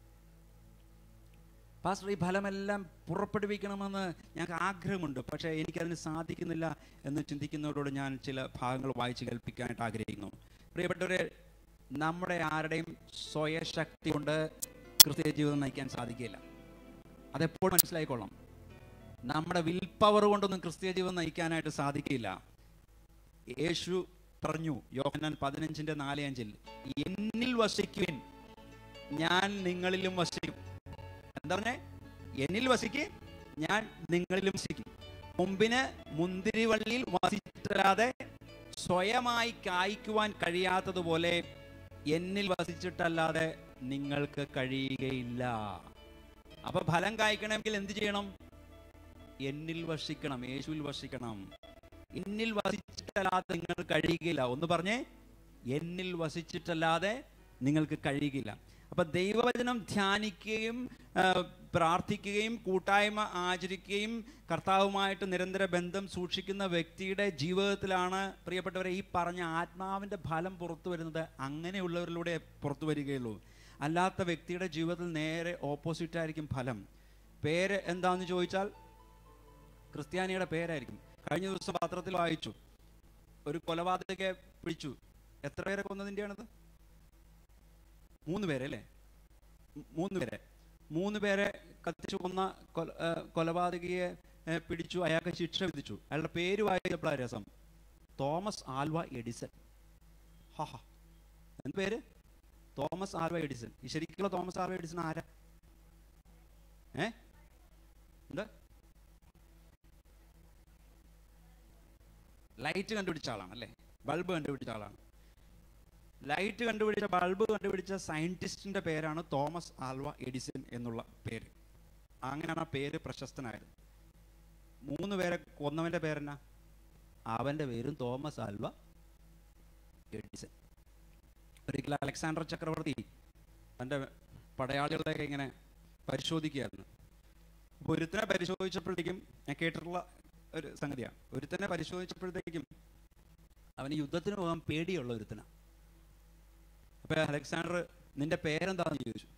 പാസ്റ്റർ ഈ ഫലമെല്ലാം പുറപ്പെടുവിക്കണമെന്ന് ഞങ്ങൾക്ക് ആഗ്രഹമുണ്ട് പക്ഷേ എനിക്കതിന് സാധിക്കുന്നില്ല എന്ന് ചിന്തിക്കുന്നവരോട് ഞാൻ ചില ഭാഗങ്ങൾ വായിച്ച് കേൾപ്പിക്കാനായിട്ട് ആഗ്രഹിക്കുന്നു പ്രിയപ്പെട്ടവരെ നമ്മുടെ ആരുടെയും സ്വയശക്തി കൊണ്ട് ക്രിസ്തീയ ജീവിതം നയിക്കാൻ സാധിക്കില്ല അതെപ്പോഴും മനസ്സിലായിക്കൊള്ളാം നമ്മുടെ വിൽ പവർ കൊണ്ടൊന്നും ക്രിസ്തീയ ജീവിതം നയിക്കാനായിട്ട് സാധിക്കില്ല യേശു പറഞ്ഞു യോഹന്നാൻ പതിനഞ്ചിന്റെ നാല് അഞ്ചിൽ എന്നിൽ വസിക്കുവിൻ ഞാൻ നിങ്ങളിലും വസിക്കും എന്താ പറഞ്ഞേ എന്നിൽ വസിക്ക് ഞാൻ നിങ്ങളിലും വസിക്കും മുമ്പിന് മുന്തിരിവള്ളിയിൽ വസിച്ചിട്ടല്ലാതെ സ്വയമായി കായ്ക്കുവാൻ കഴിയാത്തതുപോലെ എന്നിൽ വസിച്ചിട്ടല്ലാതെ നിങ്ങൾക്ക് കഴിയുകയില്ല അപ്പൊ ഫലം കായ്ക്കണമെങ്കിൽ എന്ത് ചെയ്യണം എന്നിൽ വസിക്കണം യേശുവിൽ വസിക്കണം എന്നിൽ വസിച്ചിട്ടല്ലാതെ നിങ്ങൾ കഴിയുകയില്ല ഒന്ന് പറഞ്ഞേ എന്നിൽ വസിച്ചിട്ടല്ലാതെ നിങ്ങൾക്ക് കഴിയുകയില്ല അപ്പൊ ദൈവവചനം ധ്യാനിക്കുകയും ആ, പ്രാർത്ഥിക്കുകയും കൂട്ടായ്മ ആചരിക്കുകയും കർത്താവുമായിട്ട് നിരന്തര ബന്ധം സൂക്ഷിക്കുന്ന വ്യക്തിയുടെ ജീവിതത്തിലാണ് പ്രിയപ്പെട്ടവരെ ഈ പറഞ്ഞ ആത്മാവിൻ്റെ ഫലം പുറത്തു വരുന്നത് അങ്ങനെയുള്ളവരിലൂടെ പുറത്തു വരികയുള്ളൂ അല്ലാത്ത വ്യക്തിയുടെ ജീവിതത്തിൽ നേരെ ഓപ്പോസിറ്റ് ആയിരിക്കും ഫലം പേര് എന്താണെന്ന് ചോദിച്ചാൽ ക്രിസ്ത്യാനിയുടെ പേരായിരിക്കും കഴിഞ്ഞ ദിവസം പത്രത്തിൽ വായിച്ചു ഒരു കൊലപാതകയെ പിടിച്ചു എത്ര പേരെ കൊന്നതിൻ്റെയാണത് മൂന്ന് പേരെ അല്ലേ മൂ- മൂന്ന് പേരെ മൂന്ന് പേരെ കത്തിച്ചു കൊന്ന കൊല ഏ, കൊലപാതകയെ ഏ, പിടിച്ചു അയാൾക്ക് ശിക്ഷ വിധിച്ചു അയാളുടെ പേര് വായിച്ചപ്പോഴാണ് രസം തോമസ് ആൽവ എഡിസൺ ഹാ ഹാ എന്ത് പേര് തോമസ് ആൽവ എഡിസൺ ഈ ശരിക്കുള്ള തോമസ് ആൽവ എഡിസൺ ആരാ ഏ എന്താ ലൈറ്റ് കണ്ടുപിടിച്ച ആളാണ് അല്ലേ ബൾബ് കണ്ടുപിടിച്ച ആളാണ് ലൈറ്റ് കണ്ടുപിടിച്ച ബൾബ് കണ്ടുപിടിച്ച സയന്റിസ്റ്റിന്റെ പേരാണ് തോമസ് ആൽവ എഡിസൺ എന്നുള്ള പേര് അങ്ങനെയാണ് ആ പേര് പ്രശസ്തനായത് മൂന്ന് പേരെ കൊന്നവന്റെ പേരെന്നാ അവന്റെ പേരും തോമസ് ആൽവ എഡിസൺ ഒരിക്കൽ അലക്സാണ്ടർ ചക്രവർത്തി തൻ്റെ പടയാളികളെയൊക്കെ ഇങ്ങനെ പരിശോധിക്കുകയായിരുന്നു അപ്പോൾ ഒരുത്തനെ പരിശോധിച്ചപ്പോഴത്തേക്കും ഞാൻ കേട്ടിട്ടുള്ള ഒരു സംഗതിയാണ് ഒരുത്തനെ പരിശോധിച്ചപ്പോഴത്തേക്കും അവന് യുദ്ധത്തിന് പോകാൻ പേടിയുള്ള ഒരുത്തനാണ് അപ്പൊ അലക്സാണ്ടർ നിന്റെ പേരെന്താന്ന് ചോദിച്ചു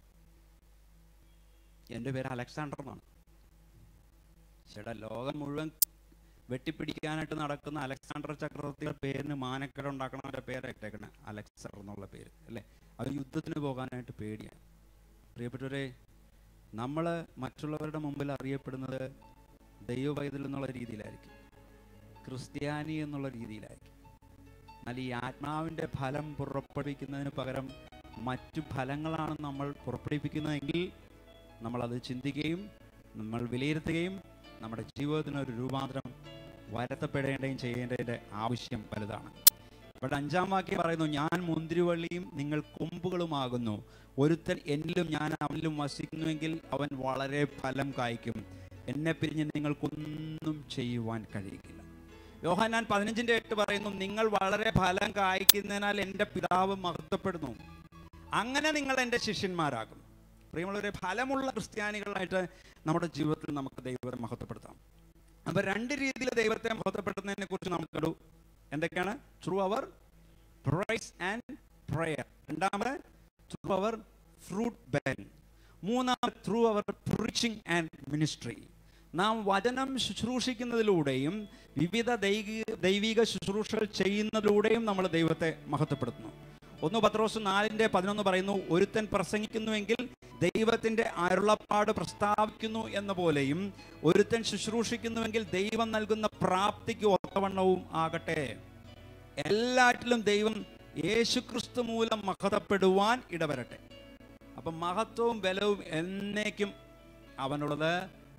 എൻ്റെ പേര് അലക്സാണ്ടർ എന്നാണ് ചേട്ടാ ലോകം മുഴുവൻ വെട്ടിപ്പിടിക്കാനായിട്ട് നടക്കുന്ന അലക്സാണ്ടർ ചക്രവർത്തിയുടെ പേരിന് മാനക്കട ഉണ്ടാക്കണവൻ്റെ പേരാ ഇട്ടേക്കണേ അലക്സാണ്ടർ എന്നുള്ള പേര് അല്ലേ അത് യുദ്ധത്തിന് പോകാനായിട്ട് പേടിയാണ് പ്രിയപ്പെട്ടവരെ നമ്മൾ മറ്റുള്ളവരുടെ മുമ്പിൽ അറിയപ്പെടുന്നത് ദൈവവൈതൽ എന്നുള്ള രീതിയിലായിരിക്കും ക്രിസ്ത്യാനി എന്നുള്ള രീതിയിലായിരിക്കും എന്നാൽ ഈ ആത്മാവിൻ്റെ ഫലം പുറപ്പെടുവിക്കുന്നതിന് പകരം മറ്റു ഫലങ്ങളാണ് നമ്മൾ പുറപ്പെടുവിക്കുന്നതെങ്കിൽ നമ്മളത് ചിന്തിക്കുകയും നമ്മൾ വിലയിരുത്തുകയും നമ്മുടെ ജീവിതത്തിന് ഒരു രൂപാന്തരം വരുത്തപ്പെടേണ്ടതും ചെയ്യേണ്ടതിൻ്റെ ആവശ്യം വലുതാണ് ഇവിടെ അഞ്ചാം വാക്യം പറയുന്നു ഞാൻ മുന്തിരിവള്ളിയും നിങ്ങൾ കൊമ്പുകളുമാകുന്നു ഒരുത്തൻ എന്നിലും ഞാൻ അവനിലും വസിക്കുന്നുവെങ്കിൽ അവൻ വളരെ ഫലം കായ്ക്കും എന്നെ പിരിഞ്ഞ് നിങ്ങൾക്കൊന്നും ചെയ്യുവാൻ കഴിയില്ല യോഹന്നാൻ പതിനഞ്ചിൻ്റെ എട്ട് പറയുന്നു നിങ്ങൾ വളരെ ഫലം കായ്ക്കുന്നതിനാൽ എൻ്റെ പിതാവ് മഹത്വപ്പെടുന്നു അങ്ങനെ നിങ്ങൾ എൻ്റെ ശിഷ്യന്മാരാകും പ്രിയമുള്ളവരെ ഫലമുള്ള ക്രിസ്ത്യാനികളായിട്ട് നമ്മുടെ ജീവിതത്തിൽ നമുക്ക് ദൈവത്തെ മഹത്വപ്പെടുത്താം അപ്പോൾ രണ്ട് രീതിയിൽ ദൈവത്തെ മഹത്വപ്പെടുത്തുന്നതിനെ കുറിച്ച് നമുക്ക് കണ്ടു എന്തൊക്കെയാണ് through our praise and prayer രണ്ടാമത് ത്രൂ അവർ ഫ്രൂട്ട് ബെയറിംഗ് മൂന്നാമത് through our preaching and ministry നാം വചനം ശുശ്രൂഷിക്കുന്നതിലൂടെയും വിവിധ ദൈവിക ദൈവിക ശുശ്രൂഷകൾ ചെയ്യുന്നതിലൂടെയും നമ്മൾ ദൈവത്തെ മഹത്വപ്പെടുത്തുന്നു ഒന്ന് പത്രോസ് നാലിൻ്റെ പതിനൊന്ന് പറയുന്നു ഒരുത്തൻ പ്രസംഗിക്കുന്നുവെങ്കിൽ ദൈവത്തിൻ്റെ അരുളപ്പാട് പ്രസ്താവിക്കുന്നു എന്ന പോലെയും ഒരുത്തൻ ശുശ്രൂഷിക്കുന്നുവെങ്കിൽ ദൈവം നൽകുന്ന പ്രാപ്തിക്ക് ഒത്തവണ്ണവും ആകട്ടെ എല്ലാറ്റിലും ദൈവം യേശുക്രിസ്തു മൂലം മഹതപ്പെടുവാൻ ഇടവരട്ടെ അപ്പം മഹത്വവും ബലവും എന്നേക്കും അവനുള്ളത്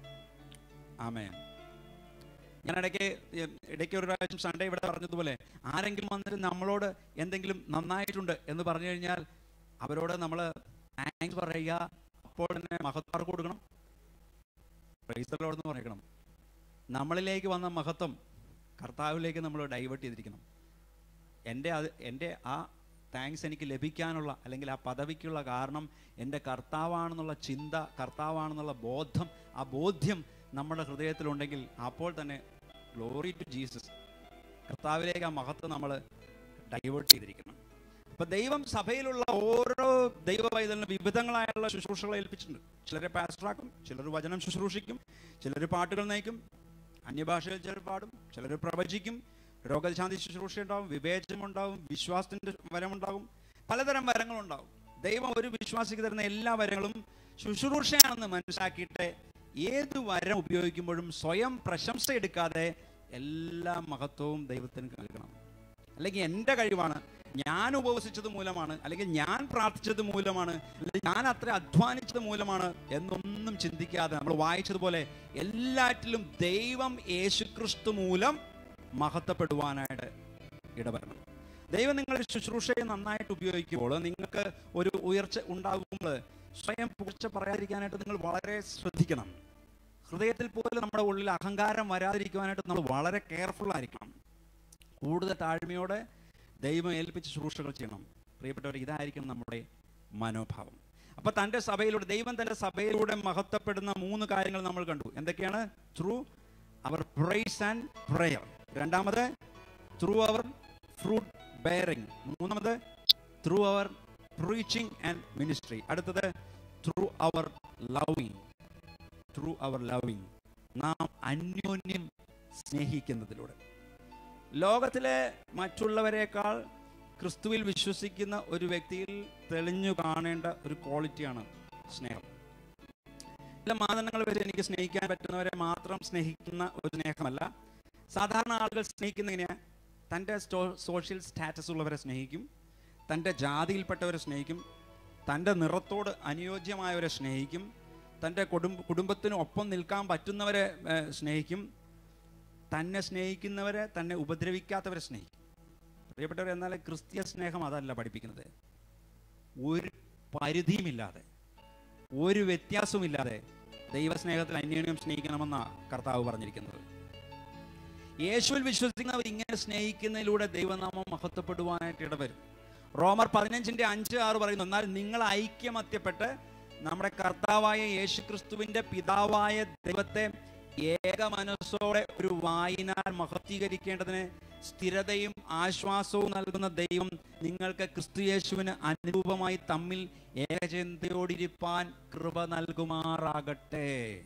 ആമേ ഞാൻ ഇടയ്ക്ക് ഇടയ്ക്ക് ഒരു പ്രാവശ്യം സൺഡേ ഇവിടെ പറഞ്ഞതുപോലെ ആരെങ്കിലും വന്നിട്ട് നമ്മളോട് എന്തെങ്കിലും നന്നായിട്ടുണ്ട് എന്ന് പറഞ്ഞു കഴിഞ്ഞാൽ അവരോട് നമ്മൾ താങ്ക്സ് പറയുക അപ്പോൾ തന്നെ മഹത്വർക്ക് കൊടുക്കണം പ്രൈസ്തലോടെന്ന് പറയണം നമ്മളിലേക്ക് വന്ന മഹത്വം കർത്താവിലേക്ക് നമ്മൾ ഡൈവേർട്ട് ചെയ്തിരിക്കണം എൻ്റെ അത് എൻ്റെ ആ താങ്ക്സ് എനിക്ക് ലഭിക്കാനുള്ള അല്ലെങ്കിൽ ആ പദവിക്കുള്ള കാരണം എൻ്റെ കർത്താവാണെന്നുള്ള ചിന്ത കർത്താവാണെന്നുള്ള ബോധം ആ ബോധ്യം നമ്മുടെ ഹൃദയത്തിലുണ്ടെങ്കിൽ അപ്പോൾ തന്നെ ഗ്ലോറി ടു ജീസസ് കർത്താവിലേക്ക് ആ മഹത്വം നമ്മൾ ഡൈവേർട്ട് ചെയ്തിരിക്കണം അപ്പൊ ദൈവം സഭയിലുള്ള ഓരോ ദൈവ പൈതലിന് വിവിധങ്ങളായുള്ള ശുശ്രൂഷകളെ ഏൽപ്പിച്ചിട്ടുണ്ട് ചിലരെ പാസ്റ്ററാക്കും ചിലർ വചനം ശുശ്രൂഷിക്കും ചിലർ പാട്ടുകൾ നയിക്കും അന്യഭാഷയിൽ ചിലർ പാടും ചിലർ പ്രവചിക്കും രോഗശാന്തി ശുശ്രൂഷ ഉണ്ടാവും വിവേചനം ഉണ്ടാവും വിശ്വാസത്തിന്റെ വരമുണ്ടാവും പലതരം വരങ്ങളുണ്ടാവും ദൈവം ഒരു വിശ്വാസിക്ക് തരുന്ന എല്ലാ വരങ്ങളും ശുശ്രൂഷയാണെന്ന് മനസ്സിലാക്കിയിട്ട് ഏത് വരം ഉപയോഗിക്കുമ്പോഴും സ്വയം പ്രശംസ എടുക്കാതെ എല്ലാ മഹത്വവും ദൈവത്തിന് നൽകണം അല്ലെങ്കിൽ എൻ്റെ കഴിവാണ് ഞാൻ ഉപവസിച്ചത് മൂലമാണ് അല്ലെങ്കിൽ ഞാൻ പ്രാർത്ഥിച്ചത് മൂലമാണ് അല്ലെങ്കിൽ ഞാൻ അത്ര അധ്വാനിച്ചത് മൂലമാണ് എന്നൊന്നും ചിന്തിക്കാതെ നമ്മൾ വായിച്ചതുപോലെ എല്ലാറ്റിലും ദൈവം യേശുക്രിസ്തു മൂലം മഹത്വപ്പെടുവാനായിട്ട് ഇടവരണം ദൈവം നിങ്ങളുടെ ശുശ്രൂഷയെ നന്നായിട്ട് ഉപയോഗിക്കുമ്പോൾ നിങ്ങൾക്ക് ഒരു ഉയർച്ച ഉണ്ടാകുമ്പോൾ സ്വയം പുകഴ്ച പറയാതിരിക്കാനായിട്ട് നിങ്ങൾ വളരെ ശ്രദ്ധിക്കണം ഹൃദയത്തിൽ പോലും നമ്മുടെ ഉള്ളിൽ അഹങ്കാരം വരാതിരിക്കുവാനായിട്ട് നമ്മൾ വളരെ കെയർഫുൾ ആയിരിക്കണം കൂടുതൽ താഴ്മയോടെ ദൈവം ഏൽപ്പിച്ച് ശുശ്രൂഷകൾ ചെയ്യണം പ്രിയപ്പെട്ടവർ ഇതായിരിക്കും നമ്മുടെ മനോഭാവം അപ്പൊ തൻ്റെ സഭയിലൂടെ ദൈവം തൻ്റെ സഭയിലൂടെ മഹത്വപ്പെടുന്ന മൂന്ന് കാര്യങ്ങൾ നമ്മൾ കണ്ടു എന്തൊക്കെയാണ് through our praise and prayer രണ്ടാമത് ത്രൂ അവർ ഫ്രൂട്ട് ബെയറിംഗ് മൂന്നാമത് through our preaching and ministry അടുത്തത് through our loving through our loving നാം അന്യോന്യം സ്നേഹിക്കുന്നതിലൂടെ ലോകത്തിലെ മറ്റുള്ളവരെക്കാൾ ക്രിസ്തുവിൽ വിശ്വസിക്കുന്ന ഒരു വ്യക്തിയിൽ തെളിഞ്ഞു കാണേണ്ട ഒരു ക്വാളിറ്റിയാണ് സ്നേഹം ചില മാനദണ്ഡങ്ങൾ വെച്ച് എനിക്ക് സ്നേഹിക്കാൻ പറ്റുന്നവരെ മാത്രം സ്നേഹിക്കുന്ന ഒരു സ്നേഹമല്ല സാധാരണ ആളുകൾ സ്നേഹിക്കുന്ന എങ്ങനെയാ തൻ്റെ സോഷ്യൽ സ്റ്റാറ്റസ് ഉള്ളവരെ സ്നേഹിക്കും തൻ്റെ ജാതിയിൽപ്പെട്ടവരെ സ്നേഹിക്കും തൻ്റെ നിറത്തോട് അനുയോജ്യമായവരെ സ്നേഹിക്കും തൻ്റെ കുടുംബ കുടുംബത്തിന് ഒപ്പം നിൽക്കാൻ പറ്റുന്നവരെ ഏഹ്, സ്നേഹിക്കും തന്നെ സ്നേഹിക്കുന്നവരെ തന്നെ ഉപദ്രവിക്കാത്തവരെ സ്നേഹിക്കും പ്രിയപ്പെട്ടവർ എന്നാൽ ക്രിസ്തീയ സ്നേഹം അതല്ല പഠിപ്പിക്കുന്നത് ഒരു പരിധിയുമില്ലാതെ ഒരു വ്യത്യാസവുമില്ലാതെ ദൈവസ്നേഹത്തിൽ അന്യോന്യം സ്നേഹിക്കണമെന്നാണ് കർത്താവ് പറഞ്ഞിരിക്കുന്നത് യേശുവിൽ വിശ്വസിക്കുന്നവർ ഇങ്ങനെ സ്നേഹിക്കുന്നതിലൂടെ ദൈവനാമം മഹത്വപ്പെടുവാനായിട്ട് ഇടവരും റോമർ പതിനഞ്ചിന്റെ അഞ്ച് ആറ് പറയുന്നു എന്നാൽ നിങ്ങൾ ഐക്യമത്യപ്പെട്ട് നമ്മുടെ കർത്താവായ യേശുക്രിസ്തുവിന്റെ പിതാവായ ദൈവത്തെ ഏക മനസ്സോടെ ഒരു വായിനാൽ മഹത്വീകരിക്കേണ്ടതിന് സ്ഥിരതയും ആശ്വാസവും നൽകുന്ന ദൈവം നിങ്ങൾക്ക് ക്രിസ്തു യേശുവിന് അനുരൂപമായി തമ്മിൽ ഏകചിന്തയോടിരിപ്പാൻ കൃപ നൽകുമാറാകട്ടെ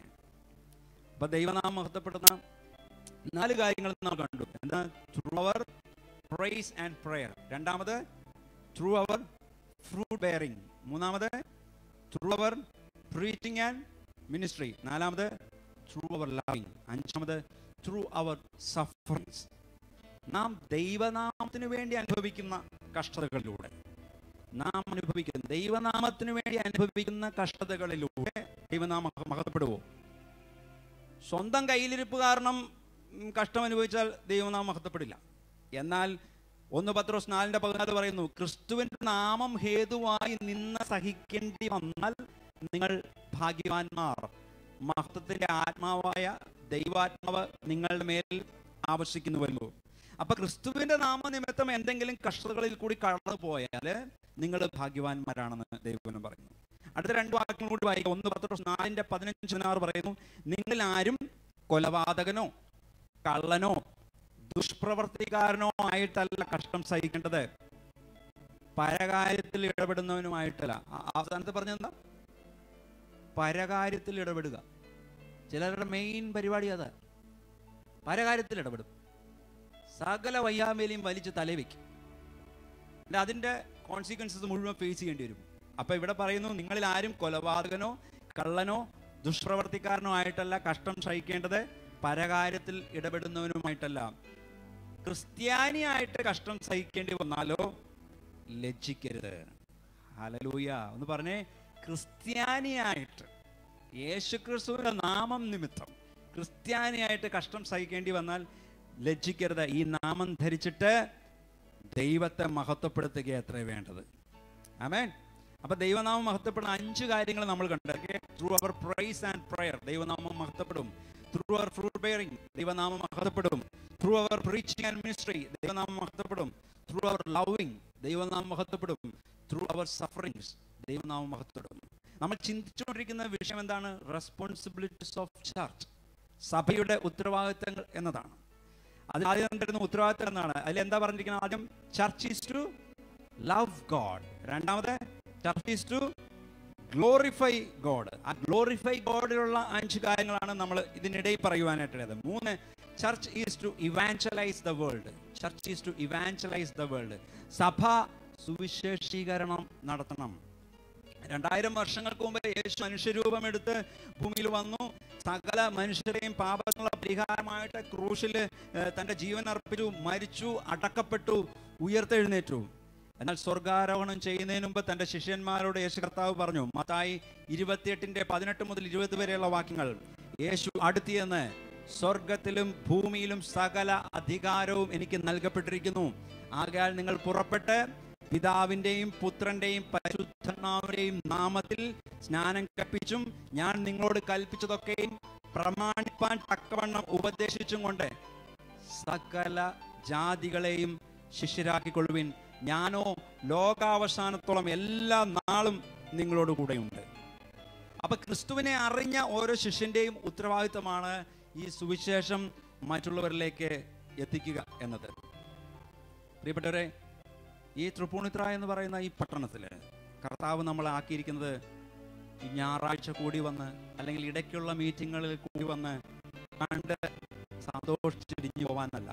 അപ്പൊ ദൈവനാമം മഹത്വപ്പെടുന്ന നാല് കാര്യങ്ങൾ നമ്മൾ കണ്ടു എന്താ through our praise and prayer രണ്ടാമത് ത്രൂ അവർ ഫ്രൂട്ട് ബെയറിംഗ് മൂന്നാമത് through our preaching and ministry നാലാമത് ത്രൂ അവർ ലവിങ് അഞ്ചാമത് ത്രൂ അവർ സഫറിങ്സ് നാം ദൈവനാമത്തിന് വേണ്ടി അനുഭവിക്കുന്ന കഷ്ടതകളിലൂടെ നാം അനുഭവിക്കുന്ന ദൈവനാമത്തിന് വേണ്ടി അനുഭവിക്കുന്ന കഷ്ടതകളിലൂടെ ദൈവനാമ മഹത്വപ്പെടുവോ സ്വന്തം കയ്യിലിരിപ്പ് കാരണം ഉം, കഷ്ടം അനുഭവിച്ചാൽ ദൈവനാമം മഹത്വപ്പെടില്ല എന്നാൽ ഒന്ന് പത്രോസ് നാലിന്റെ പതിനാല് പറയുന്നു ക്രിസ്തുവിന്റെ നാമം ഹേതുവായി നിന്ന് സഹിക്കേണ്ടി വന്നാൽ നിങ്ങൾ ഭാഗ്യവാന്മാർ മഹത്വത്തിന്റെ ആത്മാവായ ദൈവാത്മാവ് നിങ്ങളുടെ മേൽ ആവശ്യിക്കുന്നുവല്ലോ അപ്പൊ ക്രിസ്തുവിന്റെ നാമനിമിത്തം എന്തെങ്കിലും കഷ്ടതകളിൽ കൂടി കടന്നു പോയാൽ നിങ്ങൾ ഭാഗ്യവാന്മാരാണെന്ന് ദൈവം പറയുന്നു അടുത്ത രണ്ട് വാക്യങ്ങൾ കൂടി വായിക്കാം ഒന്ന് പത്ത് നാലിന്റെ പതിനഞ്ച് പതിനാറ് പറയുന്നു നിങ്ങൾ ആരും കൊലപാതകനോ കള്ളനോ ദുഷ്പ്രവർത്തിക്കാരനോ ആയിട്ടല്ല കഷ്ടം സഹിക്കേണ്ടത് പരകാര്യത്തിൽ ഇടപെടുന്നവനുമായിട്ടല്ല ആ- അവസാനത്തെ പറഞ്ഞെന്താ പരകാര്യത്തിൽ ഇടപെടുക ചിലരുടെ മെയിൻ പരിപാടി അതാ പരകാര്യത്തിൽ ഇടപെടും സകല വയ്യാമേലിയും വലിച്ച് തലവെക്കും എന്നിട്ട് അതിൻ്റെ കോൺസിക്വൻസസ് മുഴുവൻ ഫേസ് ചെയ്യേണ്ടി വരും അപ്പൊ ഇവിടെ പറയുന്നു നിങ്ങളിൽ ആരും കൊലപാതകനോ കള്ളനോ ദുഷ്പ്രവർത്തിക്കാരനോ ആയിട്ടല്ല കഷ്ടം സഹിക്കേണ്ടത് പരകാര്യത്തിൽ ഇടപെടുന്നവനുമായിട്ടല്ല ക്രിസ്ത്യാനിയായിട്ട് കഷ്ടം സഹിക്കേണ്ടി വന്നാലോ ലജ്ജിക്കരുത് ഹലലൂയ എന്ന് പറഞ്ഞേ ക്രിസ്ത്യാനിയായിട്ട് യേശുക്രിസ്തുവിന്റെ നാമം നിമിത്തം ക്രിസ്ത്യാനിയായിട്ട് കഷ്ടം സഹിക്കേണ്ടി വന്നാൽ ലജ്ജിക്കരുത് ഈ നാമം ധരിച്ചിട്ട് ദൈവത്തെ മഹത്വപ്പെടുത്തുക എത്ര വേണ്ടത് ആമേൻ അപ്പൊ ദൈവനാമം മഹത്വപ്പെടുന്ന അഞ്ച് കാര്യങ്ങൾ നമ്മൾ കണ്ടു through our praise and prayer ദൈവനാമം മഹത്വപ്പെടും ത്രൂ അവർ ഫ്രൂട്ട് ബെയറിംഗ് ദൈവനാമം മഹത്വപ്പെടും through our preaching and ministry ദൈവനാമം മഹത്വപ്പെടും ത്രൂ അവർ ലവിങ് ദൈവനാമം മഹത്വപ്പെടും ത്രൂ അവർ സഫറിങ്സ് ദൈവനാമം മഹത്വപ്പെടും നമ്മൾ ചിന്തിച്ചുകൊണ്ടിരിക്കുന്ന വിഷയം എന്താണ് റെസ്പോൺസിബിലിറ്റീസ് ഓഫ് ചർച്ച് സഭയുടെ ഉത്തരവാദിത്തങ്ങൾ എന്നതാണ് അതിന് ആദ്യം തരുന്ന ഉത്തരവാദിത്തം എന്നാണ് അതിൽ എന്താ പറഞ്ഞിരിക്കുന്നത് ആദ്യം church is to love God രണ്ടാമത് church is to glorify God ആ ഗ്ലോറിഫൈ ഗോഡിലുള്ള അഞ്ച് കാര്യങ്ങളാണ് നമ്മൾ ഇതിനിടയിൽ പറയുവാനായിട്ടുള്ളത് മൂന്ന് church is to evangelise the world church is to evangelise the world സഭ സുവിശേഷീകരണം നടത്തണം രണ്ടായിരം വർഷങ്ങൾക്ക് മുമ്പ് യേശു മനുഷ്യരൂപമെടുത്ത് ഭൂമിയിൽ വന്നു സകല മനുഷ്യരെയും പാപത്തിനുള്ള പരിഹാരമായിട്ട് ക്രൂശിൽ തൻ്റെ ജീവൻ അർപ്പിച്ചു മരിച്ചു അടക്കപ്പെട്ടു ഉയർത്തെഴുന്നേറ്റു എന്നാൽ സ്വർഗാരോഹണം ചെയ്യുന്നതിന് മുമ്പ് തൻ്റെ ശിഷ്യന്മാരോട് യേശു കർത്താവ് പറഞ്ഞു മത്തായി ഇരുപത്തിയെട്ടിന്റെ പതിനെട്ട് മുതൽ ഇരുപത് വരെയുള്ള വാക്യങ്ങൾ യേശു അടുത്തിയെന്ന് സ്വർഗത്തിലും ഭൂമിയിലും സകല അധികാരവും എനിക്ക് നൽകപ്പെട്ടിരിക്കുന്നു ആകയാൽ നിങ്ങൾ പുറപ്പെട്ട് പിതാവിൻ്റെയും പുത്രൻ്റെയും പരിശുദ്ധനാമരെയും നാമത്തിൽ സ്നാനം കൽപ്പിച്ചും ഞാൻ നിങ്ങളോട് കൽപ്പിച്ചതൊക്കെയും പ്രമാണിപ്പാൻ തക്കവണ്ണം ഉപദേശിച്ചും കൊണ്ട് സകല ജാതികളെയും ശിഷ്യരാക്കിക്കൊള്ളുവിൻ ഞാനോ ലോകാവസാനത്തോളം എല്ലാ നാളും നിങ്ങളോട് കൂടെയുണ്ട് അപ്പൊ ക്രിസ്തുവിനെ അറിഞ്ഞ ഓരോ ശിഷ്യന്റെയും ഉത്തരവാദിത്തമാണ് ഈ സുവിശേഷം മറ്റുള്ളവരിലേക്ക് എത്തിക്കുക എന്നത് പ്രിയപ്പെട്ടവരെ ഈ തൃപ്പൂണിത്ര എന്ന് പറയുന്ന ഈ പട്ടണത്തിൽ കർത്താവ് നമ്മളെ ആക്കിയിരിക്കുന്നത് ഈ ഞായറാഴ്ച കൂടി വന്ന് അല്ലെങ്കിൽ ഇടയ്ക്കുള്ള മീറ്റിങ്ങുകളിൽ കൂടി വന്ന് കണ്ട് സന്തോഷിച്ചിടിഞ്ഞു പോവാനല്ല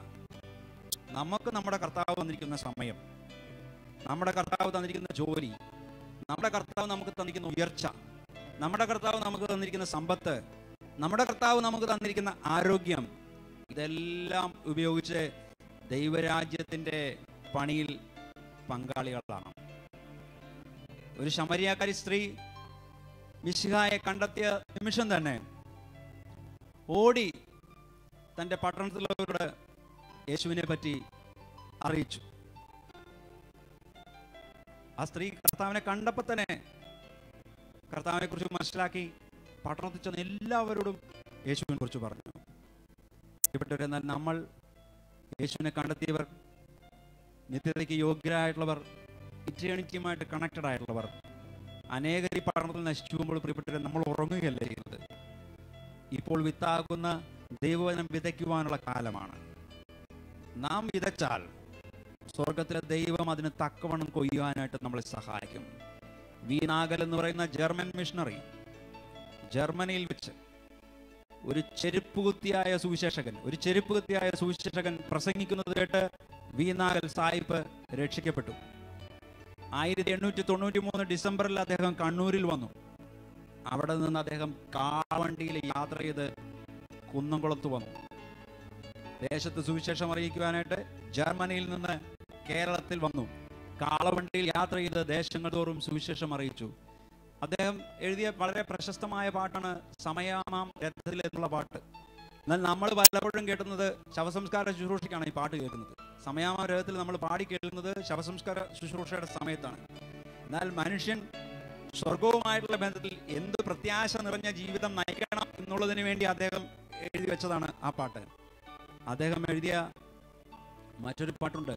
നമുക്ക് നമ്മുടെ കർത്താവ് തന്നിരിക്കുന്ന സമയം നമ്മുടെ കർത്താവ് തന്നിരിക്കുന്ന ജോലി നമ്മുടെ കർത്താവ് നമുക്ക് തന്നിരിക്കുന്ന ഉയർച്ച നമ്മുടെ കർത്താവ് നമുക്ക് തന്നിരിക്കുന്ന സമ്പത്ത് നമ്മുടെ കർത്താവ് നമുക്ക് തന്നിരിക്കുന്ന ആരോഗ്യം ഇതെല്ലാം ഉപയോഗിച്ച് ദൈവരാജ്യത്തിൻ്റെ പണിയിൽ പങ്കാളികളാണ് ഒരു ശമരിയാക്കാരി സ്ത്രീ മിശിഹായെ കണ്ടെത്തിയ നിമിഷം തന്നെ ഓടി തൻ്റെ പട്ടണത്തിലുള്ളവരോട് യേശുവിനെ പറ്റി അറിയിച്ചു ആ സ്ത്രീ കർത്താവിനെ കണ്ടപ്പോൾ തന്നെ കർത്താവിനെ കുറിച്ച് മനസ്സിലാക്കി പട്ടണത്തിൽ ചെന്ന എല്ലാവരോടും യേശുവിനെ കുറിച്ച് പറഞ്ഞു പ്രിയപ്പെട്ടവരെ എന്നാൽ നമ്മൾ യേശുവിനെ കണ്ടെത്തിയവർ നിത്യതയ്ക്ക് യോഗ്യരായിട്ടുള്ളവർ ഇറ്റേണിറ്റിയുമായിട്ട് കണക്റ്റഡ് ആയിട്ടുള്ളവർ അനേകർ ഈ പഠനത്തിൽ നശിച്ചു പോകുമ്പോൾ പ്രിയപ്പെട്ടവരെ നമ്മൾ ഉറങ്ങുകയല്ല ചെയ്യുന്നത് ഇപ്പോൾ വിത്താകുന്ന ദൈവവചനം വിതയ്ക്കുവാനുള്ള കാലമാണ് നാം വിതച്ചാൽ സ്വർഗത്തിലെ ദൈവം അതിന് തക്കവണ്ണം കൊയ്യുവാനായിട്ട് നമ്മളെ സഹായിക്കും വീനാഗൽ എന്ന് പറയുന്ന ജർമ്മൻ മിഷണറി ജർമ്മനിയിൽ വെച്ച് ഒരു ചെരുപ്പുകുത്തിയായ സുവിശേഷകൻ ഒരു ചെരുപ്പുകുത്തിയായ സുവിശേഷകൻ പ്രസംഗിക്കുന്നത് കേട്ട് വീനാഗൽ സാഹിബ് രക്ഷിക്കപ്പെട്ടു ആയിരത്തി എണ്ണൂറ്റി തൊണ്ണൂറ്റി മൂന്ന് ഡിസംബറിൽ അദ്ദേഹം കണ്ണൂരിൽ വന്നു അവിടെ നിന്ന് അദ്ദേഹം കാവണ്ടിയിൽ യാത്ര ചെയ്ത് കുന്നംകുളത്ത് വന്നു ദേശത്ത് സുവിശേഷം അറിയിക്കുവാനായിട്ട് ജർമ്മനിയിൽ നിന്ന് കേരളത്തിൽ വന്നു കാളവണ്ടിയിൽ യാത്ര ചെയ്ത് ദേശങ്ങൾ തോറും സുവിശേഷം അറിയിച്ചു അദ്ദേഹം എഴുതിയ വളരെ പ്രശസ്തമായ പാട്ടാണ് സമയാമാം രഥത്തിൽ എന്നുള്ള പാട്ട് എന്നാൽ നമ്മൾ പലപ്പോഴും കേട്ടുന്നത് ശവസംസ്കാര ശുശ്രൂഷയ്ക്കാണ് ഈ പാട്ട് കേൾക്കുന്നത് സമയാമാം രഥത്തിൽ നമ്മൾ പാടി കേൾക്കുന്നത് ശവസംസ്കാര ശുശ്രൂഷയുടെ സമയത്താണ് എന്നാൽ മനുഷ്യൻ സ്വർഗവുമായിട്ടുള്ള ബന്ധത്തിൽ എന്ത് പ്രത്യാശ നിറഞ്ഞ ജീവിതം നയിക്കണം എന്നുള്ളതിന് വേണ്ടി അദ്ദേഹം എഴുതി വെച്ചതാണ് ആ പാട്ട് അദ്ദേഹം എഴുതിയ മറ്റൊരു പാട്ടുണ്ട്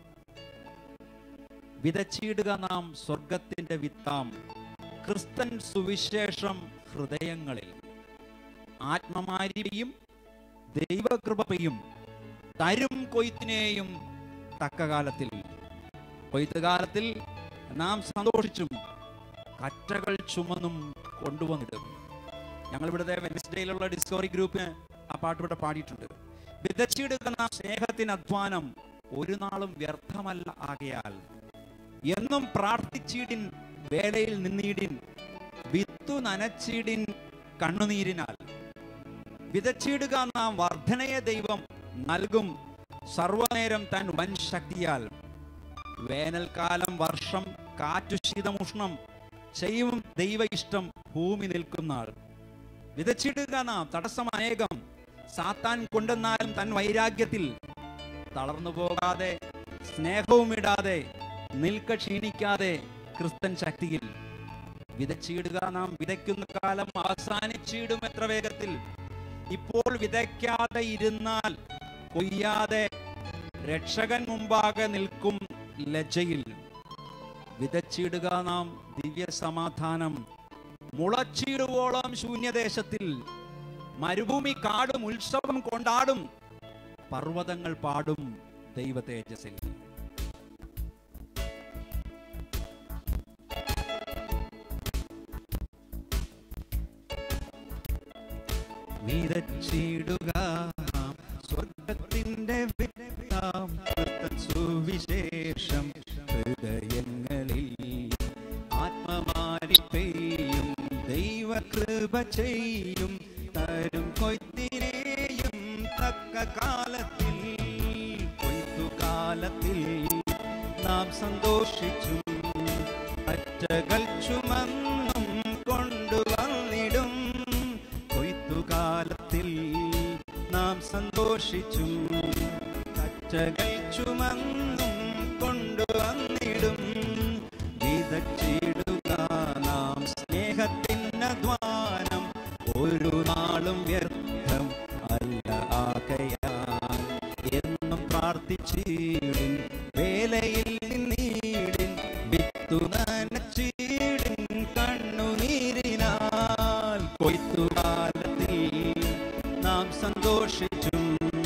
വിതച്ചിടുക നാം സ്വർഗത്തിന്റെ വിത്താം ക്രിസ്തൻ സുവിശേഷം ഹൃദയങ്ങളിൽ ആത്മമാരിയും ദൈവകൃപയും തരും കൊയ്ത്തിനെയും തക്കകാലത്തിൽ കൊയ്ത്തുകാലത്തിൽ നാം സന്തോഷിച്ചും കറ്റകൾ ചുമന്നും കൊണ്ടുവന്നിടും ഞങ്ങൾ ഇവിടുത്തെ വെനസ്ഡേയിലുള്ള ഡിസ്കവറി ഗ്രൂപ്പിന് ആ പാട്ട് ഇവിടെ പാടിയിട്ടുണ്ട് വിതച്ചിടുക നാം സ്നേഹത്തിന് അധ്വാനം ഒരു നാളും വ്യർത്ഥമല്ല ആകയാൽ എന്നും പ്രാർത്ഥിച്ചിടിൻ വേലയിൽ നിന്നിടിൻ വിത്തു നനച്ചിടിൻ കണ്ണുനീരിനാൽ വിതച്ചിടുക നാം വർധനയെ ദൈവം നൽകും സർവനേരം താൻ വൻ ശക്തിയാൽ വേനൽക്കാലം വർഷം കാറ്റു ശീതമുഷ്ണം ചെയ്യും ദൈവ ഇഷ്ടം ഭൂമി നിൽക്കുന്നാൾ വിതച്ചിടുക നാം തടസ്സം അനേകം സാത്താൻ കൊണ്ടെന്നാലും തൻ വൈരാഗ്യത്തിൽ തളർന്നു പോകാതെ സ്നേഹവും ഇടാതെ നിൽക്ക ക്ഷീണിക്കാതെ ക്രിസ്തൻ ശക്തിയിൽ വിതച്ചിടുക നാം വിതയ്ക്കുന്ന കാലം അവസാനിച്ചിടും എത്ര വേഗത്തിൽ ഇപ്പോൾ വിതയ്ക്കാതെ ഇരുന്നാൽ കൊയ്യാതെ രക്ഷകൻ മുമ്പാകെ നിൽക്കും ലജ്ജയിൽ വിതച്ചിടുക നാം ദിവ്യ സമാധാനം മുളച്ചിടുവോളം ശൂന്യദേശത്തിൽ മരുഭൂമി കാടും ഉത്സവം കൊണ്ടാടും പർവ്വതങ്ങൾ പാടും ദൈവ തേജസ്സിൽ വിതച്ചിടുക നാം സ്വർഗത്തിന്റെ വിത്താം ക്രിസ്തൻ സുവിശേഷം ഹൃദയങ്ങളിൽ ആത്മമാരി പെയ്യും ദൈവകൃപ ചെയ്യും തരും കൊയ്ത്തിനെയും തക്ക കാലത്തിൽ കൊയ്ത്തുകാലത്തിൽ നാം സന്തോഷിച്ചും അറ്റകൾ ചുമന്നും കൊണ്ടുവന്നിടും കൊയ്ത്തുകാലത്തിൽ നാം സന്തോഷിച്ചും കച്ചകൾ ചുമന്നും കൊണ്ടുവന്നിടും വിതച്ചിടുക നാം സ്നേഹത്തിനധ്വാനം ഒരു നാളും വ്യർത്ഥം അല്ല ആകയാൽ എന്നും പ്രാർത്ഥിച്ചിടും വേലയിൽ നിന്നീടിൻ വിത്തു നനച്ചിടിൻ കണ്ണുനീരിനാൽ കൊയ്ത്തുകാലത്തിൽ നാം സന്തോഷിച്ചും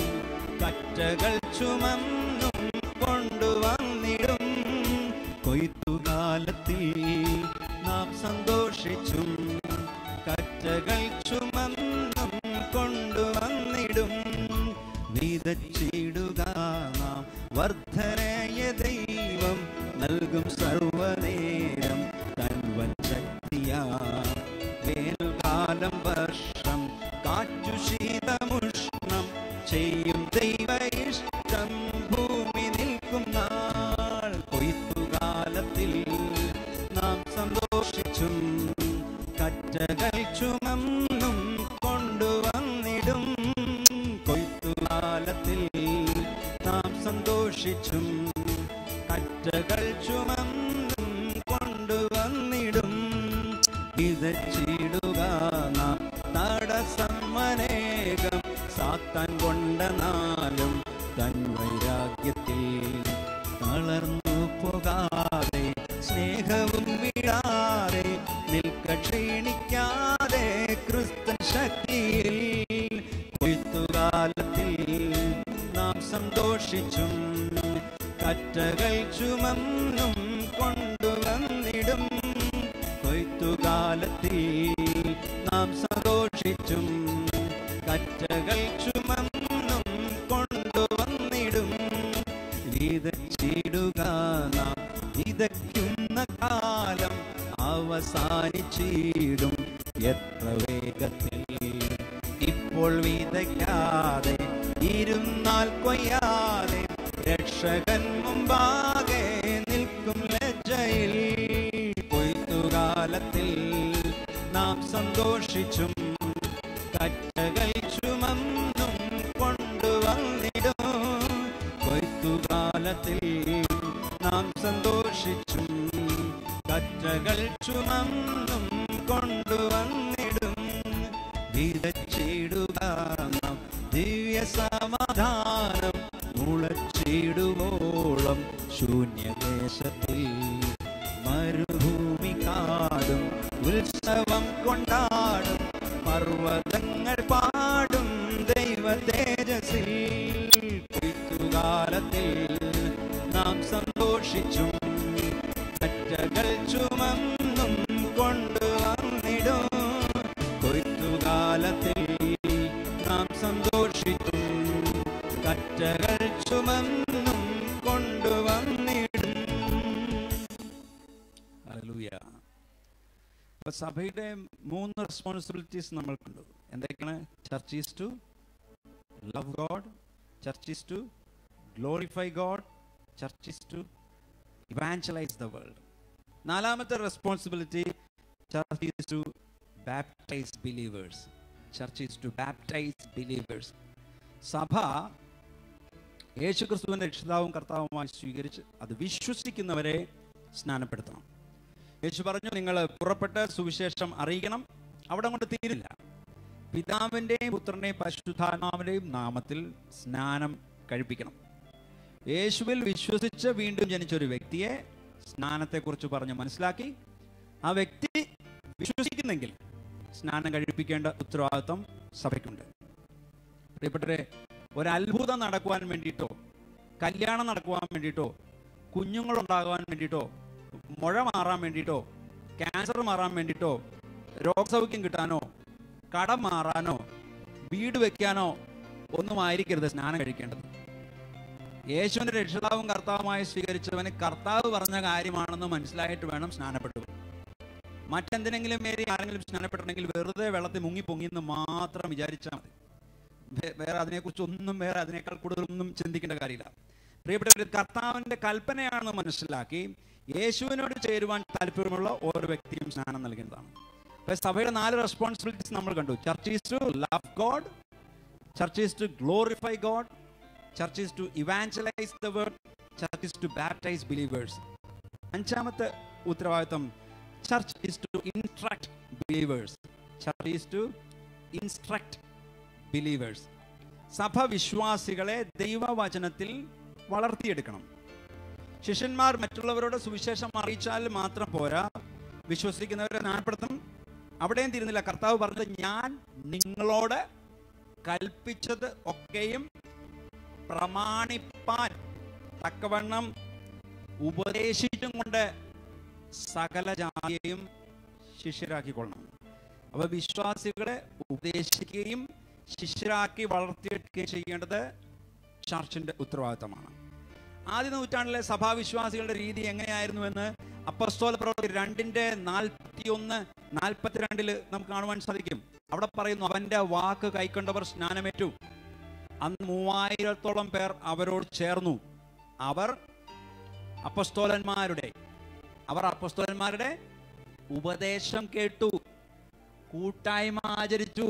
കറ്റകൾ ചുമന്നും കൊണ്ടുവന്നിടും കൊയ്ത്തുകാലത്തിൽ നാം സന്തോഷിച്ചും കറ്റകൾ ചുമന്നും കൊണ്ടുവന്നിടും വിതച്ചിടുക നാം വർധനയ ദൈവം നൽകും സർവനേരം തൻവൻ ശക്തിയാ വേനൽക്കാലം വർഷം കാറ്റു ശീതമുഷ്ണം ചെയ്യും ദൈവ ഇഷ്ടം ഭൂമി നിൽക്കും നാൾ കൊയ്ത്തുകാലത്തിൽ നാം സന്തോഷിച്ചും കറ്റകൾ ചുമന്നും കൊണ്ടുവന്നിടും കൊയ്ത്തുകാലത്തിൽ നാം സന്തോഷിച്ചും കറ്റകൾ ചുമന്നും കൊണ്ടുവന്നിടും വിതച്ചിടുക നാം തടസ്സമനേകം സാത്താൻ കൊണ്ട നാളും തൻ വൈരാഗ്യത്തിൽ തളർന്നു പോകാതെ സ്നേഹവും വിടാതെ നിൽക്ക ക്ഷീണിക്കാതെ ക്രിസ്തൻ ശക്തിയിൽ കൊയ്ത്തുകാലത്തിൽ നാം സന്തോഷിച്ചും കറ്റകൾ ചുമന്നും കൊണ്ടുവന്നിടും കൊയ്ത്തുകാലത്തിൽ നാം സന്തോഷിച്ചും കറ്റകൾ ചുമന്നും കൊണ്ടുവന്നിടും വിതച്ചിടുക നാം വിതയ്ക്കുന്ന കാലം അവസാനിച്ചിടും എത്ര വേഗത്തിൽ ഇപ്പോൾ വിതയ്ക്കാതെ ഇരുന്നാൽ കൊയ്യാതെ രക്ഷകൻ മുമ്പാകെ നിൽക്കും ലജ്ജയിൽ കൊയ്ത്തുകാലത്തിൽ നാം സന്തോഷിച്ചും കറ്റകൾ ചുമന്നും കൊണ്ടുവന്നിടും കൊയ്ത്തുകാലത്തിൽ നാം സന്തോഷിച്ചും കറ്റകൾ ചുമന്നും സമാധാനം മുളച്ചിടുവോളം ശൂന്യദേശത്തിൽ മരുഭൂമി കാടും ഉത്സവം കൊണ്ടാടും പർവ്വതങ്ങൾ പാടും ദൈവ തേജസ്സിൽ കൊയ്ത്തുകാലത്തിൽ നാം സന്തോഷിച്ചും കറ്റകൾ ചുമന്നും കൊണ്ടുവന്നിടും കൊയ്ത്തുകാലത്തിൽ നാം സന്തോഷിക്കും കറ്റകൾ ചുമന്നും കൊണ്ടുവന്നിടും ഹല്ലേലൂയ അപ്പൊ സഭയുടെ മൂന്ന് റെസ്പോൺസിബിലിറ്റീസ് നമ്മൾ കണ്ടു എന്തൊക്കെയാണ് church is to love God church is to glorify God church is to evangelise the world നാലാമത്തെ responsibility church is to baptise believers church is to baptise believers സഭ യേശുക്രിസ്തുവിന്റെ രക്ഷിതാവും കർത്താവുമായി സ്വീകരിച്ച് അത് വിശ്വസിക്കുന്നവരെ സ്നാനപ്പെടുത്തണം യേശു പറഞ്ഞു നിങ്ങൾ പുറപ്പെട്ട് സുവിശേഷം അറിയിക്കണം അവിടെ കൊണ്ട് തീരില്ല പിതാവിൻ്റെയും പുത്രൻ്റെയും പരിശുദ്ധാത്മാവിൻ്റെയും നാമത്തിൽ സ്നാനം കഴിപ്പിക്കണം യേശുവിൽ വിശ്വസിച്ച് വീണ്ടും ജനിച്ച ഒരു വ്യക്തിയെ സ്നാനത്തെക്കുറിച്ച് പറഞ്ഞ് മനസ്സിലാക്കി ആ വ്യക്തി വിശ്വസിക്കുന്നെങ്കിൽ സ്നാനം കഴിപ്പിക്കേണ്ട ഉത്തരവാദിത്വം സഭയ്ക്കുണ്ട് പ്രിയപ്പെട്ടവരെ ഒരു അത്ഭുതം നടക്കുവാൻ വേണ്ടിയിട്ടോ കല്യാണം നടക്കുവാൻ വേണ്ടിയിട്ടോ കുഞ്ഞുങ്ങളുണ്ടാകുവാൻ വേണ്ടിയിട്ടോ മുഴ മാറാൻ വേണ്ടിയിട്ടോ ക്യാൻസർ മാറാൻ വേണ്ടിയിട്ടോ രോഗസൗഖ്യം കിട്ടാനോ കടം മാറാനോ വീട് വെക്കാനോ ഒന്നും ആയിരിക്കരുത് സ്നാനം കഴിക്കേണ്ടത് യേശുവിന്റെ രക്ഷിതാവും കർത്താവുമായി സ്വീകരിച്ചവന് കർത്താവ് പറഞ്ഞ കാര്യമാണെന്ന് മനസ്സിലായിട്ട് വേണം സ്നാനപ്പെട്ടു മറ്റെന്തിനെങ്കിലും മേരി ആരെങ്കിലും സ്നാനപ്പെട്ടിട്ടുണ്ടെങ്കിൽ വെറുതെ വെള്ളത്തിൽ മുങ്ങി പൊങ്ങി എന്ന് മാത്രം വിചാരിച്ചാൽ മതി വേ- വേറെ അതിനെക്കുറിച്ച് ഒന്നും വേറെ അതിനേക്കാൾ കൂടുതലൊന്നും ചിന്തിക്കേണ്ട കാര്യമില്ല പ്രിയപ്പെട്ടവർ കർത്താവിന്റെ കൽപ്പനയാണെന്ന് മനസ്സിലാക്കി യേശുവിനോട് ചേരുവാൻ താല്പര്യമുള്ള ഓരോ വ്യക്തിയും സ്നാനം നൽകേണ്ടതാണ് അപ്പൊ സഭയുടെ നാല് റെസ്പോൺസിബിലിറ്റീസ് നമ്മൾ കണ്ടു church is to love God church is to glorify God church is to evangelise the word church is to baptise believers അഞ്ചാമത്തെ ഉത്തരവാദിത്വം church is to instruct believers church is to instruct believers സഭ വിശ്വാസികളെ ദൈവവചനത്തിൽ വളർത്തിയെടുക്കണം ശിഷ്യന്മാർ മറ്റുള്ളവരോട് സുവിശേഷം അറിയിച്ചാൽ മാത്രം പോരാ വിശ്വസിക്കുന്നവരെ സ്നാനപ്പെടുത്തും അവിടെയും തീരുന്നില്ല കർത്താവ് പറഞ്ഞത് ഞാൻ നിങ്ങളോട് കൽപ്പിച്ചത് ഒക്കെയും പ്രമാണിപ്പാൻ തക്കവണ്ണം ഉപദേശിച്ചും കൊണ്ട് സകല ജാതിയെയും ശിഷ്യരാക്കിക്കൊള്ളണം അപ്പൊ വിശ്വാസികളെ ഉപദേശിക്കുകയും ശിഷ്യരാക്കി വളർത്തിയെടുക്കുകയും ചെയ്യേണ്ടത് ചർച്ചിന്റെ ഉത്തരവാദിത്തമാണ് ആദ്യ നൂറ്റാണ്ടിലെ സഭാവിശ്വാസികളുടെ രീതി എങ്ങനെയായിരുന്നു എന്ന് അപ്പസ്തോല പ്രവൃത്തി രണ്ടിന്റെ നാൽപ്പത്തി ഒന്ന് നാൽപ്പത്തിരണ്ടില് നമുക്ക് കാണുവാൻ സാധിക്കും അവിടെ പറയുന്നു അവന്റെ വാക്ക് കൈക്കൊണ്ടവർ സ്നാനമേറ്റു അന്ന് മൂവായിരത്തോളം പേർ അവരോട് ചേർന്നു അവർ അപ്പസ്തോലന്മാരുടെ അവർ അപ്പസ്തോലന്മാരുടെ ഉപദേശം കേട്ടു കൂട്ടായ്മ ആചരിച്ചു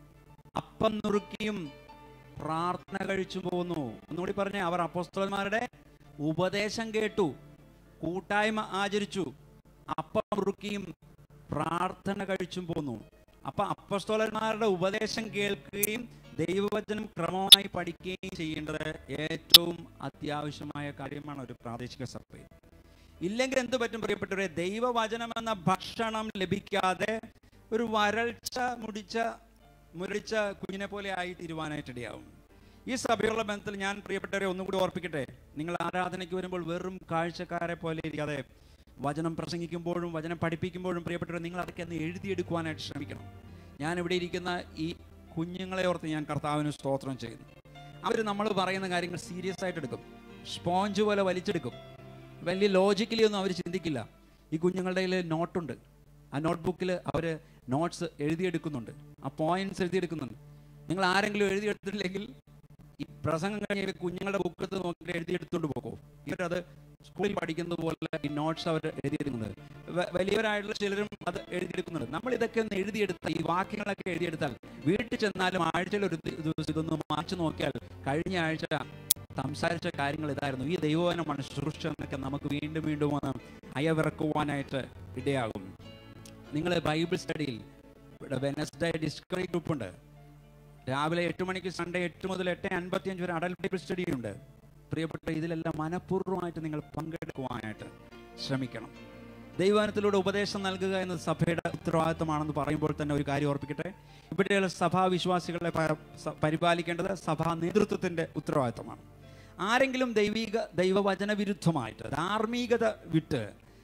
അപ്പം നുറുക്കിയും പ്രാർത്ഥന കഴിച്ചു പോന്നു ഒന്നുകൂടി പറഞ്ഞേ അവർ അപ്പസ്തോലന്മാരുടെ ഉപദേശം കേട്ടു കൂട്ടായ്മ ആചരിച്ചു അപ്പം നുറുക്കിയും പ്രാർത്ഥന കഴിച്ചും പോന്നു അപ്പൊ അപ്പസ്തോലന്മാരുടെ ഉപദേശം കേൾക്കുകയും ദൈവവചനം ക്രമമായി പഠിക്കുകയും ചെയ്യേണ്ടത് ഏറ്റവും അത്യാവശ്യമായ കാര്യമാണ് ഒരു പ്രാദേശിക സഭയിൽ ഇല്ലെങ്കിൽ എന്ത് പറ്റും പ്രിയപ്പെട്ടവരെ ദൈവവചനം എന്ന ഭക്ഷണം ലഭിക്കാതെ ഒരു വരൾച്ച മുടിച്ച മുരടിച്ച കുഞ്ഞിനെ പോലെ ആയി തീരുവാനായിട്ടിടയാവും ഈ സഭയുള്ള ബന്ധത്തിൽ ഞാൻ പ്രിയപ്പെട്ടവരെ ഒന്നുകൂടി ഓർപ്പിക്കട്ടെ നിങ്ങൾ ആരാധനയ്ക്ക് വരുമ്പോൾ വെറും കാഴ്ചക്കാരെ പോലെ ഇരിക്കാതെ വചനം പ്രസംഗിക്കുമ്പോഴും വചനം പഠിപ്പിക്കുമ്പോഴും പ്രിയപ്പെട്ടവരെ നിങ്ങൾ അതൊക്കെ ഒന്ന് എഴുതിയെടുക്കുവാനായിട്ട് ശ്രമിക്കണം ഞാൻ ഇവിടെ ഇരിക്കുന്ന ഈ കുഞ്ഞുങ്ങളെ ഓർത്ത് ഞാൻ കർത്താവിന് സ്തോത്രം ചെയ്യുന്നു അവർ നമ്മൾ പറയുന്ന കാര്യങ്ങൾ സീരിയസ് ആയിട്ട് എടുക്കും സ്പോഞ്ച് പോലെ വലിച്ചെടുക്കും വലിയ ലോജിക്കലി ഒന്നും അവർ ചിന്തിക്കില്ല ഈ കുഞ്ഞുങ്ങളുടെ കയ്യിൽ നോട്ടുണ്ട് ആ നോട്ട്ബുക്കിൽ അവർ നോട്ട്സ് എഴുതിയെടുക്കുന്നുണ്ട് ആ പോയിന്റ്സ് എഴുതിയെടുക്കുന്നുണ്ട് നിങ്ങൾ ആരെങ്കിലും എഴുതിയെടുത്തിട്ടില്ലെങ്കിൽ ഈ പ്രസംഗം കഴിഞ്ഞ കുഞ്ഞുങ്ങളുടെ ബുക്കത്ത് നോക്കിയിട്ട് എഴുതിയെടുത്തുകൊണ്ട് പോകും ഇവരത് സ്കൂളിൽ പഠിക്കുന്നത് പോലെ ഈ നോട്ട്സ് അവർ എഴുതിയെടുക്കുന്നുണ്ട് വ- വലിയവരായിട്ടുള്ള ചിലരും അത് എഴുതിയെടുക്കുന്നുണ്ട് നമ്മൾ ഇതൊക്കെ ഒന്ന് എഴുതിയെടുത്താൽ ഈ വാക്യങ്ങളൊക്കെ എഴുതിയെടുത്താൽ വീട്ടിൽ ചെന്നാലും ആഴ്ചയിൽ ഒരു ദി- ദിവസം ഇതൊന്ന് മാറ്റി നോക്കിയാൽ കഴിഞ്ഞ ആഴ്ച സംസാരിച്ച കാര്യങ്ങൾ ഇതായിരുന്നു ഈ ദൈവവനമാണ് ശുശ്രൂഷ എന്നൊക്കെ നമുക്ക് വീണ്ടും വീണ്ടും ഒന്ന് അയവിറക്കുവാനായിട്ട് ഇടയാകും നിങ്ങൾ ബൈബിൾ സ്റ്റഡിയിൽ ഇവിടെ വെനസ്ഡേ ഡിസ്കവറി ഗ്രൂപ്പ് ഉണ്ട് രാവിലെ എട്ട് മണിക്ക് സൺഡേ എട്ട് മുതൽ എട്ട് അൻപത്തിയഞ്ച് വരെ അടൽ ബൈബിൾ സ്റ്റഡി ഉണ്ട് പ്രിയപ്പെട്ട ഇതിലെല്ലാം മനഃപൂർവ്വമായിട്ട് നിങ്ങൾ പങ്കെടുക്കുവാനായിട്ട് ശ്രമിക്കണം ദൈവവനത്തിലൂടെ ഉപദേശം നൽകുക എന്നത് സഭയുടെ ഉത്തരവാദിത്തമാണെന്ന് പറയുമ്പോൾ തന്നെ ഒരു കാര്യം ഓർപ്പിക്കട്ടെ ഇവിടെയുള്ള സഭാ വിശ്വാസികളെ പ- സ- പരിപാലിക്കേണ്ടത് സഭാ നേതൃത്വത്തിന്റെ ഉത്തരവാദിത്തമാണ് ആരെങ്കിലും ദൈവിക ദൈവവചന വിരുദ്ധമായിട്ട് ധാർമ്മികത വിട്ട്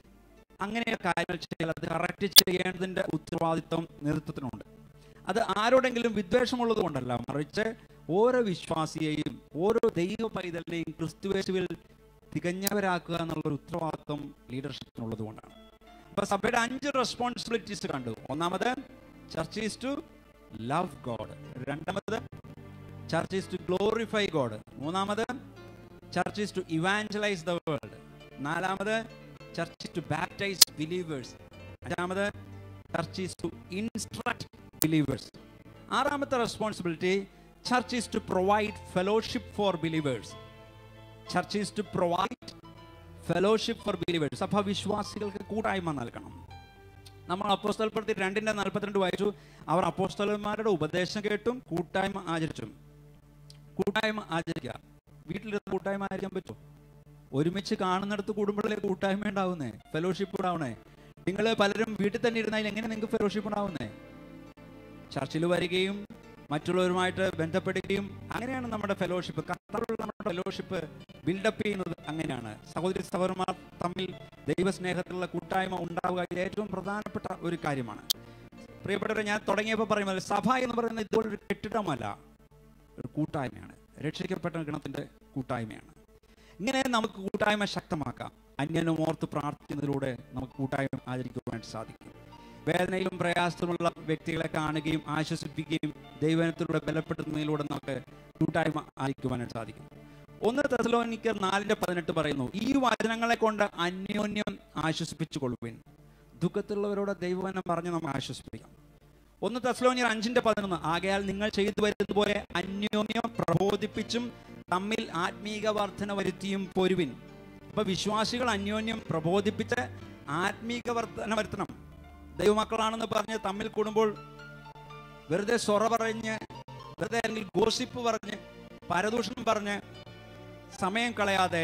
അങ്ങനെ കാര്യങ്ങൾ ചെയ്താൽ അത് കറക്റ്റ് ചെയ്യേണ്ടതിന്റെ ഉത്തരവാദിത്വം നേതൃത്വത്തിനുണ്ട് അത് ആരോടെങ്കിലും വിദ്വേഷമുള്ളത് കൊണ്ടല്ല മറിച്ച് ഓരോ വിശ്വാസിയെയും ഓരോ ദൈവ പൈതലിനെയും ക്രിസ്തുവേശുവിൽ തികഞ്ഞവരാക്കുക എന്നുള്ള ഒരു ഉത്തരവാദിത്വം ലീഡർഷിപ്പിനുള്ളത് കൊണ്ടാണ് അപ്പൊ സഭയുടെ അഞ്ച് റെസ്പോൺസിബിലിറ്റീസ് കണ്ടു ഒന്നാമത് church is to love God രണ്ടാമത് church is to glorify God മൂന്നാമത് church is to evangelise the world നാലാമത് church is to baptise believers അഞ്ചാമത് church is to instruct believers ആറാമത്തെ responsibility church is to provide fellowship for believers church is to provide fellowship for believers സഭ വിശ്വാസികൾക്ക് കൂട്ടായ്മ നൽകണം നമ്മൾ അപ്പോസ്തലപ്പെടുത്തി രണ്ടിന്റെ നാൽപ്പത്തിരണ്ട് വായിച്ചു അവർ അപ്പോസ്തലന്മാരുടെ ഉപദേശം കേട്ടും കൂട്ടായ്മ ആചരിച്ചും കൂട്ടായ്മ ആചരിക്കുക വീട്ടിലിരുന്ന് കൂട്ടായ്മ ആചരിക്കാൻ പറ്റുമോ ഒരുമിച്ച് കാണുന്നിടത്ത് കൂടുമ്പോഴല്ലേ കൂട്ടായ്മ ഉണ്ടാവുന്നേ ഫെലോഷിപ്പ് ഉണ്ടാവണേ നിങ്ങൾ പലരും വീട്ടിൽ തന്നെ ഇരുന്നാൽ എങ്ങനെ നിങ്ങൾക്ക് ഫെലോഷിപ്പ് ഉണ്ടാവുന്നേ ചർച്ചിൽ വരികയും മറ്റുള്ളവരുമായിട്ട് ബന്ധപ്പെടുകയും അങ്ങനെയാണ് നമ്മുടെ ഫെലോഷിപ്പ് കർത്താവുള്ള നമ്മുടെ ഫെലോഷിപ്പ് ബിൽഡപ്പ് ചെയ്യുന്നത് അങ്ങനെയാണ് സഹോദരി സഹോദരന്മാർ തമ്മിൽ ദൈവസ്നേഹത്തിലുള്ള കൂട്ടായ്മ ഉണ്ടാവുക ഇത് ഏറ്റവും പ്രധാനപ്പെട്ട ഒരു കാര്യമാണ് പ്രിയപ്പെട്ടവരെ ഞാൻ തുടങ്ങിയപ്പോൾ പറയുന്നത് സഭ എന്ന് പറയുന്നത് ഇതുപോലൊരു കെട്ടിടമല്ല ഒരു കൂട്ടായ്മയാണ് രക്ഷിക്കപ്പെട്ട ഗണത്തിന്റെ കൂട്ടായ്മയാണ് ഇങ്ങനെ നമുക്ക് കൂട്ടായ്മ ശക്തമാക്കാം അന്യനും ഓർത്ത് പ്രാർത്ഥിക്കുന്നതിലൂടെ നമുക്ക് കൂട്ടായ്മ ആചരിക്കുവാനായിട്ട് സാധിക്കും വേദനയിലും പ്രയാസത്തിലുമുള്ള വ്യക്തികളെ കാണുകയും ആശ്വസിപ്പിക്കുകയും ദൈവനത്തിലൂടെ ബലപ്പെടുത്തുന്നതിലൂടെ നമുക്ക് കൂട്ടായ്മ ആയിരിക്കുവാനായിട്ട് സാധിക്കും ഒന്ന് തെസലോനിക്കർ നാലിന്റെ പതിനെട്ട് പറയുന്നു ഈ വചനങ്ങളെ കൊണ്ട് അന്യോന്യം ആശ്വസിപ്പിച്ചു കൊള്ളുവിൻ ദുഃഖത്തിലുള്ളവരോട് ദൈവവനം പറഞ്ഞ് നമുക്ക് ആശ്വസിപ്പിക്കാം ഒന്ന് തെസ്ലോനിയർ അഞ്ചിന്റെ പതിനൊന്ന് ആകയാൽ നിങ്ങൾ ചെയ്തു വരുന്നത് പോലെ അന്യോന്യം പ്രബോധിപ്പിച്ചും തമ്മിൽ ആത്മീക വർധന വരുത്തിയും പൊരുവിൻ അപ്പൊ വിശ്വാസികൾ അന്യോന്യം പ്രബോധിപ്പിച്ച് ആത്മീക വർധന വരുത്തണം ദൈവമക്കളാണെന്ന് പറഞ്ഞ് തമ്മിൽ കൂടുമ്പോൾ വെറുതെ സൊറ പറഞ്ഞ് വെറുതെ അല്ലെങ്കിൽ ഗോസിപ്പ് പറഞ്ഞ് പരദൂഷണം പറഞ്ഞ് സമയം കളയാതെ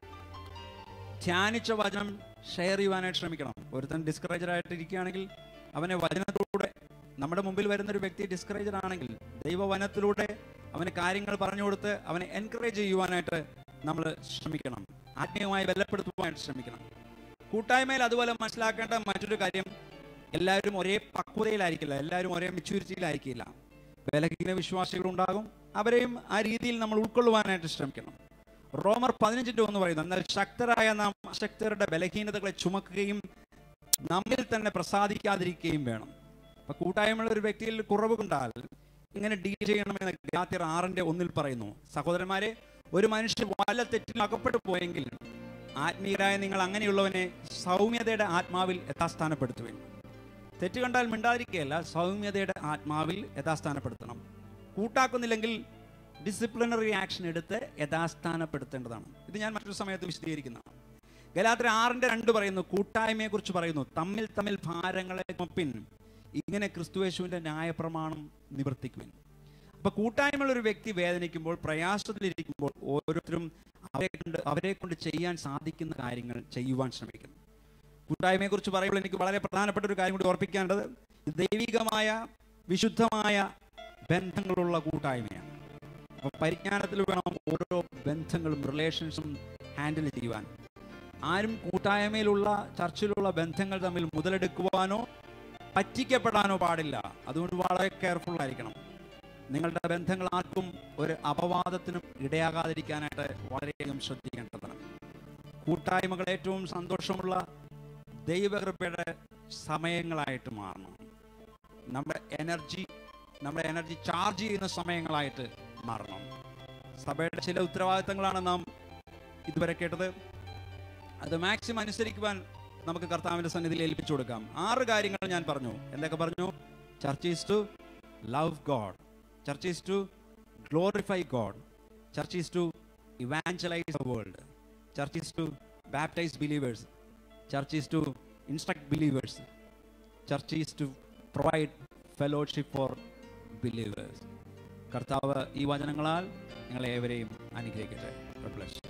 ധ്യാനിച്ച വചനം ഷെയർ ചെയ്യുവാനായിട്ട് ശ്രമിക്കണം ഒരുത്തൻ ഡിസ്കറേജർ ആയിട്ട് ഇരിക്കുകയാണെങ്കിൽ അവനെ വചനത്തിലൂടെ നമ്മുടെ മുമ്പിൽ വരുന്ന ഒരു വ്യക്തി ഡിസ്കറേജർ ആണെങ്കിൽ ദൈവവനത്തിലൂടെ അവന് കാര്യങ്ങൾ പറഞ്ഞു കൊടുത്ത് അവനെ എൻകറേജ് ചെയ്യുവാനായിട്ട് നമ്മൾ ശ്രമിക്കണം ആത്മീയമായി ബലപ്പെടുത്തുവാനായിട്ട് ശ്രമിക്കണം കൂട്ടായ്മയിൽ അതുപോലെ മനസ്സിലാക്കേണ്ട മറ്റൊരു കാര്യം എല്ലാവരും ഒരേ പക്വതയിലായിരിക്കില്ല എല്ലാവരും ഒരേ മെച്യൂരിറ്റിയിലായിരിക്കില്ല ബലഹീന വിശ്വാസികളുണ്ടാകും അവരെയും ആ രീതിയിൽ നമ്മൾ ഉൾക്കൊള്ളുവാനായിട്ട് ശ്രമിക്കണം റോമർ പതിനഞ്ചിന്റെ ഒന്ന് പറയുന്നു എന്നാൽ ശക്തരായ നാം അശക്തരുടെ ബലഹീനതകളെ ചുമക്കുകയും നമ്മിൽ തന്നെ പ്രസാദിക്കാതിരിക്കുകയും വേണം അപ്പൊ കൂട്ടായ്മയുള്ള ഒരു വ്യക്തിയിൽ കുറവ് കൊണ്ടാൽ ഇങ്ങനെ ഡീൽ ചെയ്യണമെന്ന് ഗലാത്യർ ആറിന്റെ ഒന്നിൽ പറയുന്നു സഹോദരന്മാരെ ഒരു മനുഷ്യൻ വല്ല തെറ്റിൽ അകപ്പെട്ടു പോയെങ്കിൽ ആത്മീയരായ നിങ്ങൾ അങ്ങനെയുള്ളവനെ സൗമ്യതയുടെ ആത്മാവിൽ യഥാസ്ഥാനപ്പെടുത്തുവിൻ തെറ്റ് കണ്ടാൽ മിണ്ടാതിരിക്കുകയല്ല സൗമ്യതയുടെ ആത്മാവിൽ യഥാസ്ഥാനപ്പെടുത്തണം കൂട്ടാക്കുന്നില്ലെങ്കിൽ ഡിസിപ്ലിനറി ആക്ഷൻ എടുത്ത് യഥാസ്ഥാനപ്പെടുത്തേണ്ടതാണ് ഇത് ഞാൻ മറ്റൊരു സമയത്ത് വിശദീകരിക്കുന്നതാണ് ഗലാത്ര ആറിന്റെ രണ്ട് പറയുന്നു കൂട്ടായ്മയെ കുറിച്ച് പറയുന്നു തമ്മിൽ തമ്മിൽ ഭാരങ്ങളെ ചുമപ്പിൻ ഇങ്ങനെ ക്രിസ്തുവേശുവിന്റെ ന്യായപ്രമാണം നിവർത്തിക്കുവിൻ അപ്പൊ കൂട്ടായ്മയുള്ള ഒരു വ്യക്തി വേദനിക്കുമ്പോൾ പ്രയാസത്തിലിരിക്കുമ്പോൾ ഓരോരുത്തരും അവരെ കൊണ്ട് അവരെ കൊണ്ട് ചെയ്യാൻ സാധിക്കുന്ന കാര്യങ്ങൾ ചെയ്യുവാൻ ശ്രമിക്കുന്നു കൂട്ടായ്മയെ കുറിച്ച് പറയുമ്പോൾ എനിക്ക് വളരെ പ്രധാനപ്പെട്ട ഒരു കാര്യം കൂടി ഓർപ്പിക്കേണ്ടത് ഇത് ദൈവികമായ വിശുദ്ധമായ ബന്ധങ്ങളുള്ള കൂട്ടായ്മയാണ് അപ്പൊ പരിജ്ഞാനത്തിൽ വേണം ഓരോ ബന്ധങ്ങളും റിലേഷൻസും ഹാൻഡിൽ ചെയ്യുവാൻ ആരും കൂട്ടായ്മയിലുള്ള ചർച്ചിലുള്ള ബന്ധങ്ങൾ തമ്മിൽ മുതലെടുക്കുവാനോ പറ്റിക്കപ്പെടാനോ പാടില്ല അതുകൊണ്ട് വളരെ കെയർഫുൾ ആയിരിക്കണം നിങ്ങളുടെ ബന്ധങ്ങൾ ആർക്കും ഒരു അപവാദത്തിനും ഇടയാകാതിരിക്കാനായിട്ട് വളരെയധികം ശ്രദ്ധിക്കേണ്ടതാണ് കൂട്ടായ്മകൾ ഏറ്റവും സന്തോഷമുള്ള ദൈവകൃപയുടെ സമയങ്ങളായിട്ട് മാറണം നമ്മുടെ എനർജി നമ്മുടെ എനർജി ചാർജ് ചെയ്യുന്ന സമയങ്ങളായിട്ട് മാറണം സഭയുടെ ചില ഉത്തരവാദിത്തങ്ങളാണ് നാം ഇതുവരെ കേട്ടത് അത് മാക്സിമം അനുസരിക്കുവാൻ നമുക്ക് കർത്താവിന്റെ സന്നിധിയിൽ ഏൽപ്പിച്ചു കൊടുക്കാം ആറ് കാര്യങ്ങൾ ഞാൻ പറഞ്ഞു എന്തൊക്കെ പറഞ്ഞു church is to love God church is to glorify God church is to evangelise the world church is to baptise believers church is to instruct believers church is to provide fellowship for believers കർത്താവ് ഈ വചനങ്ങളാൽ നിങ്ങളെ ഏവരെയും അനുഗ്രഹിക്കട്ടെ God bless you.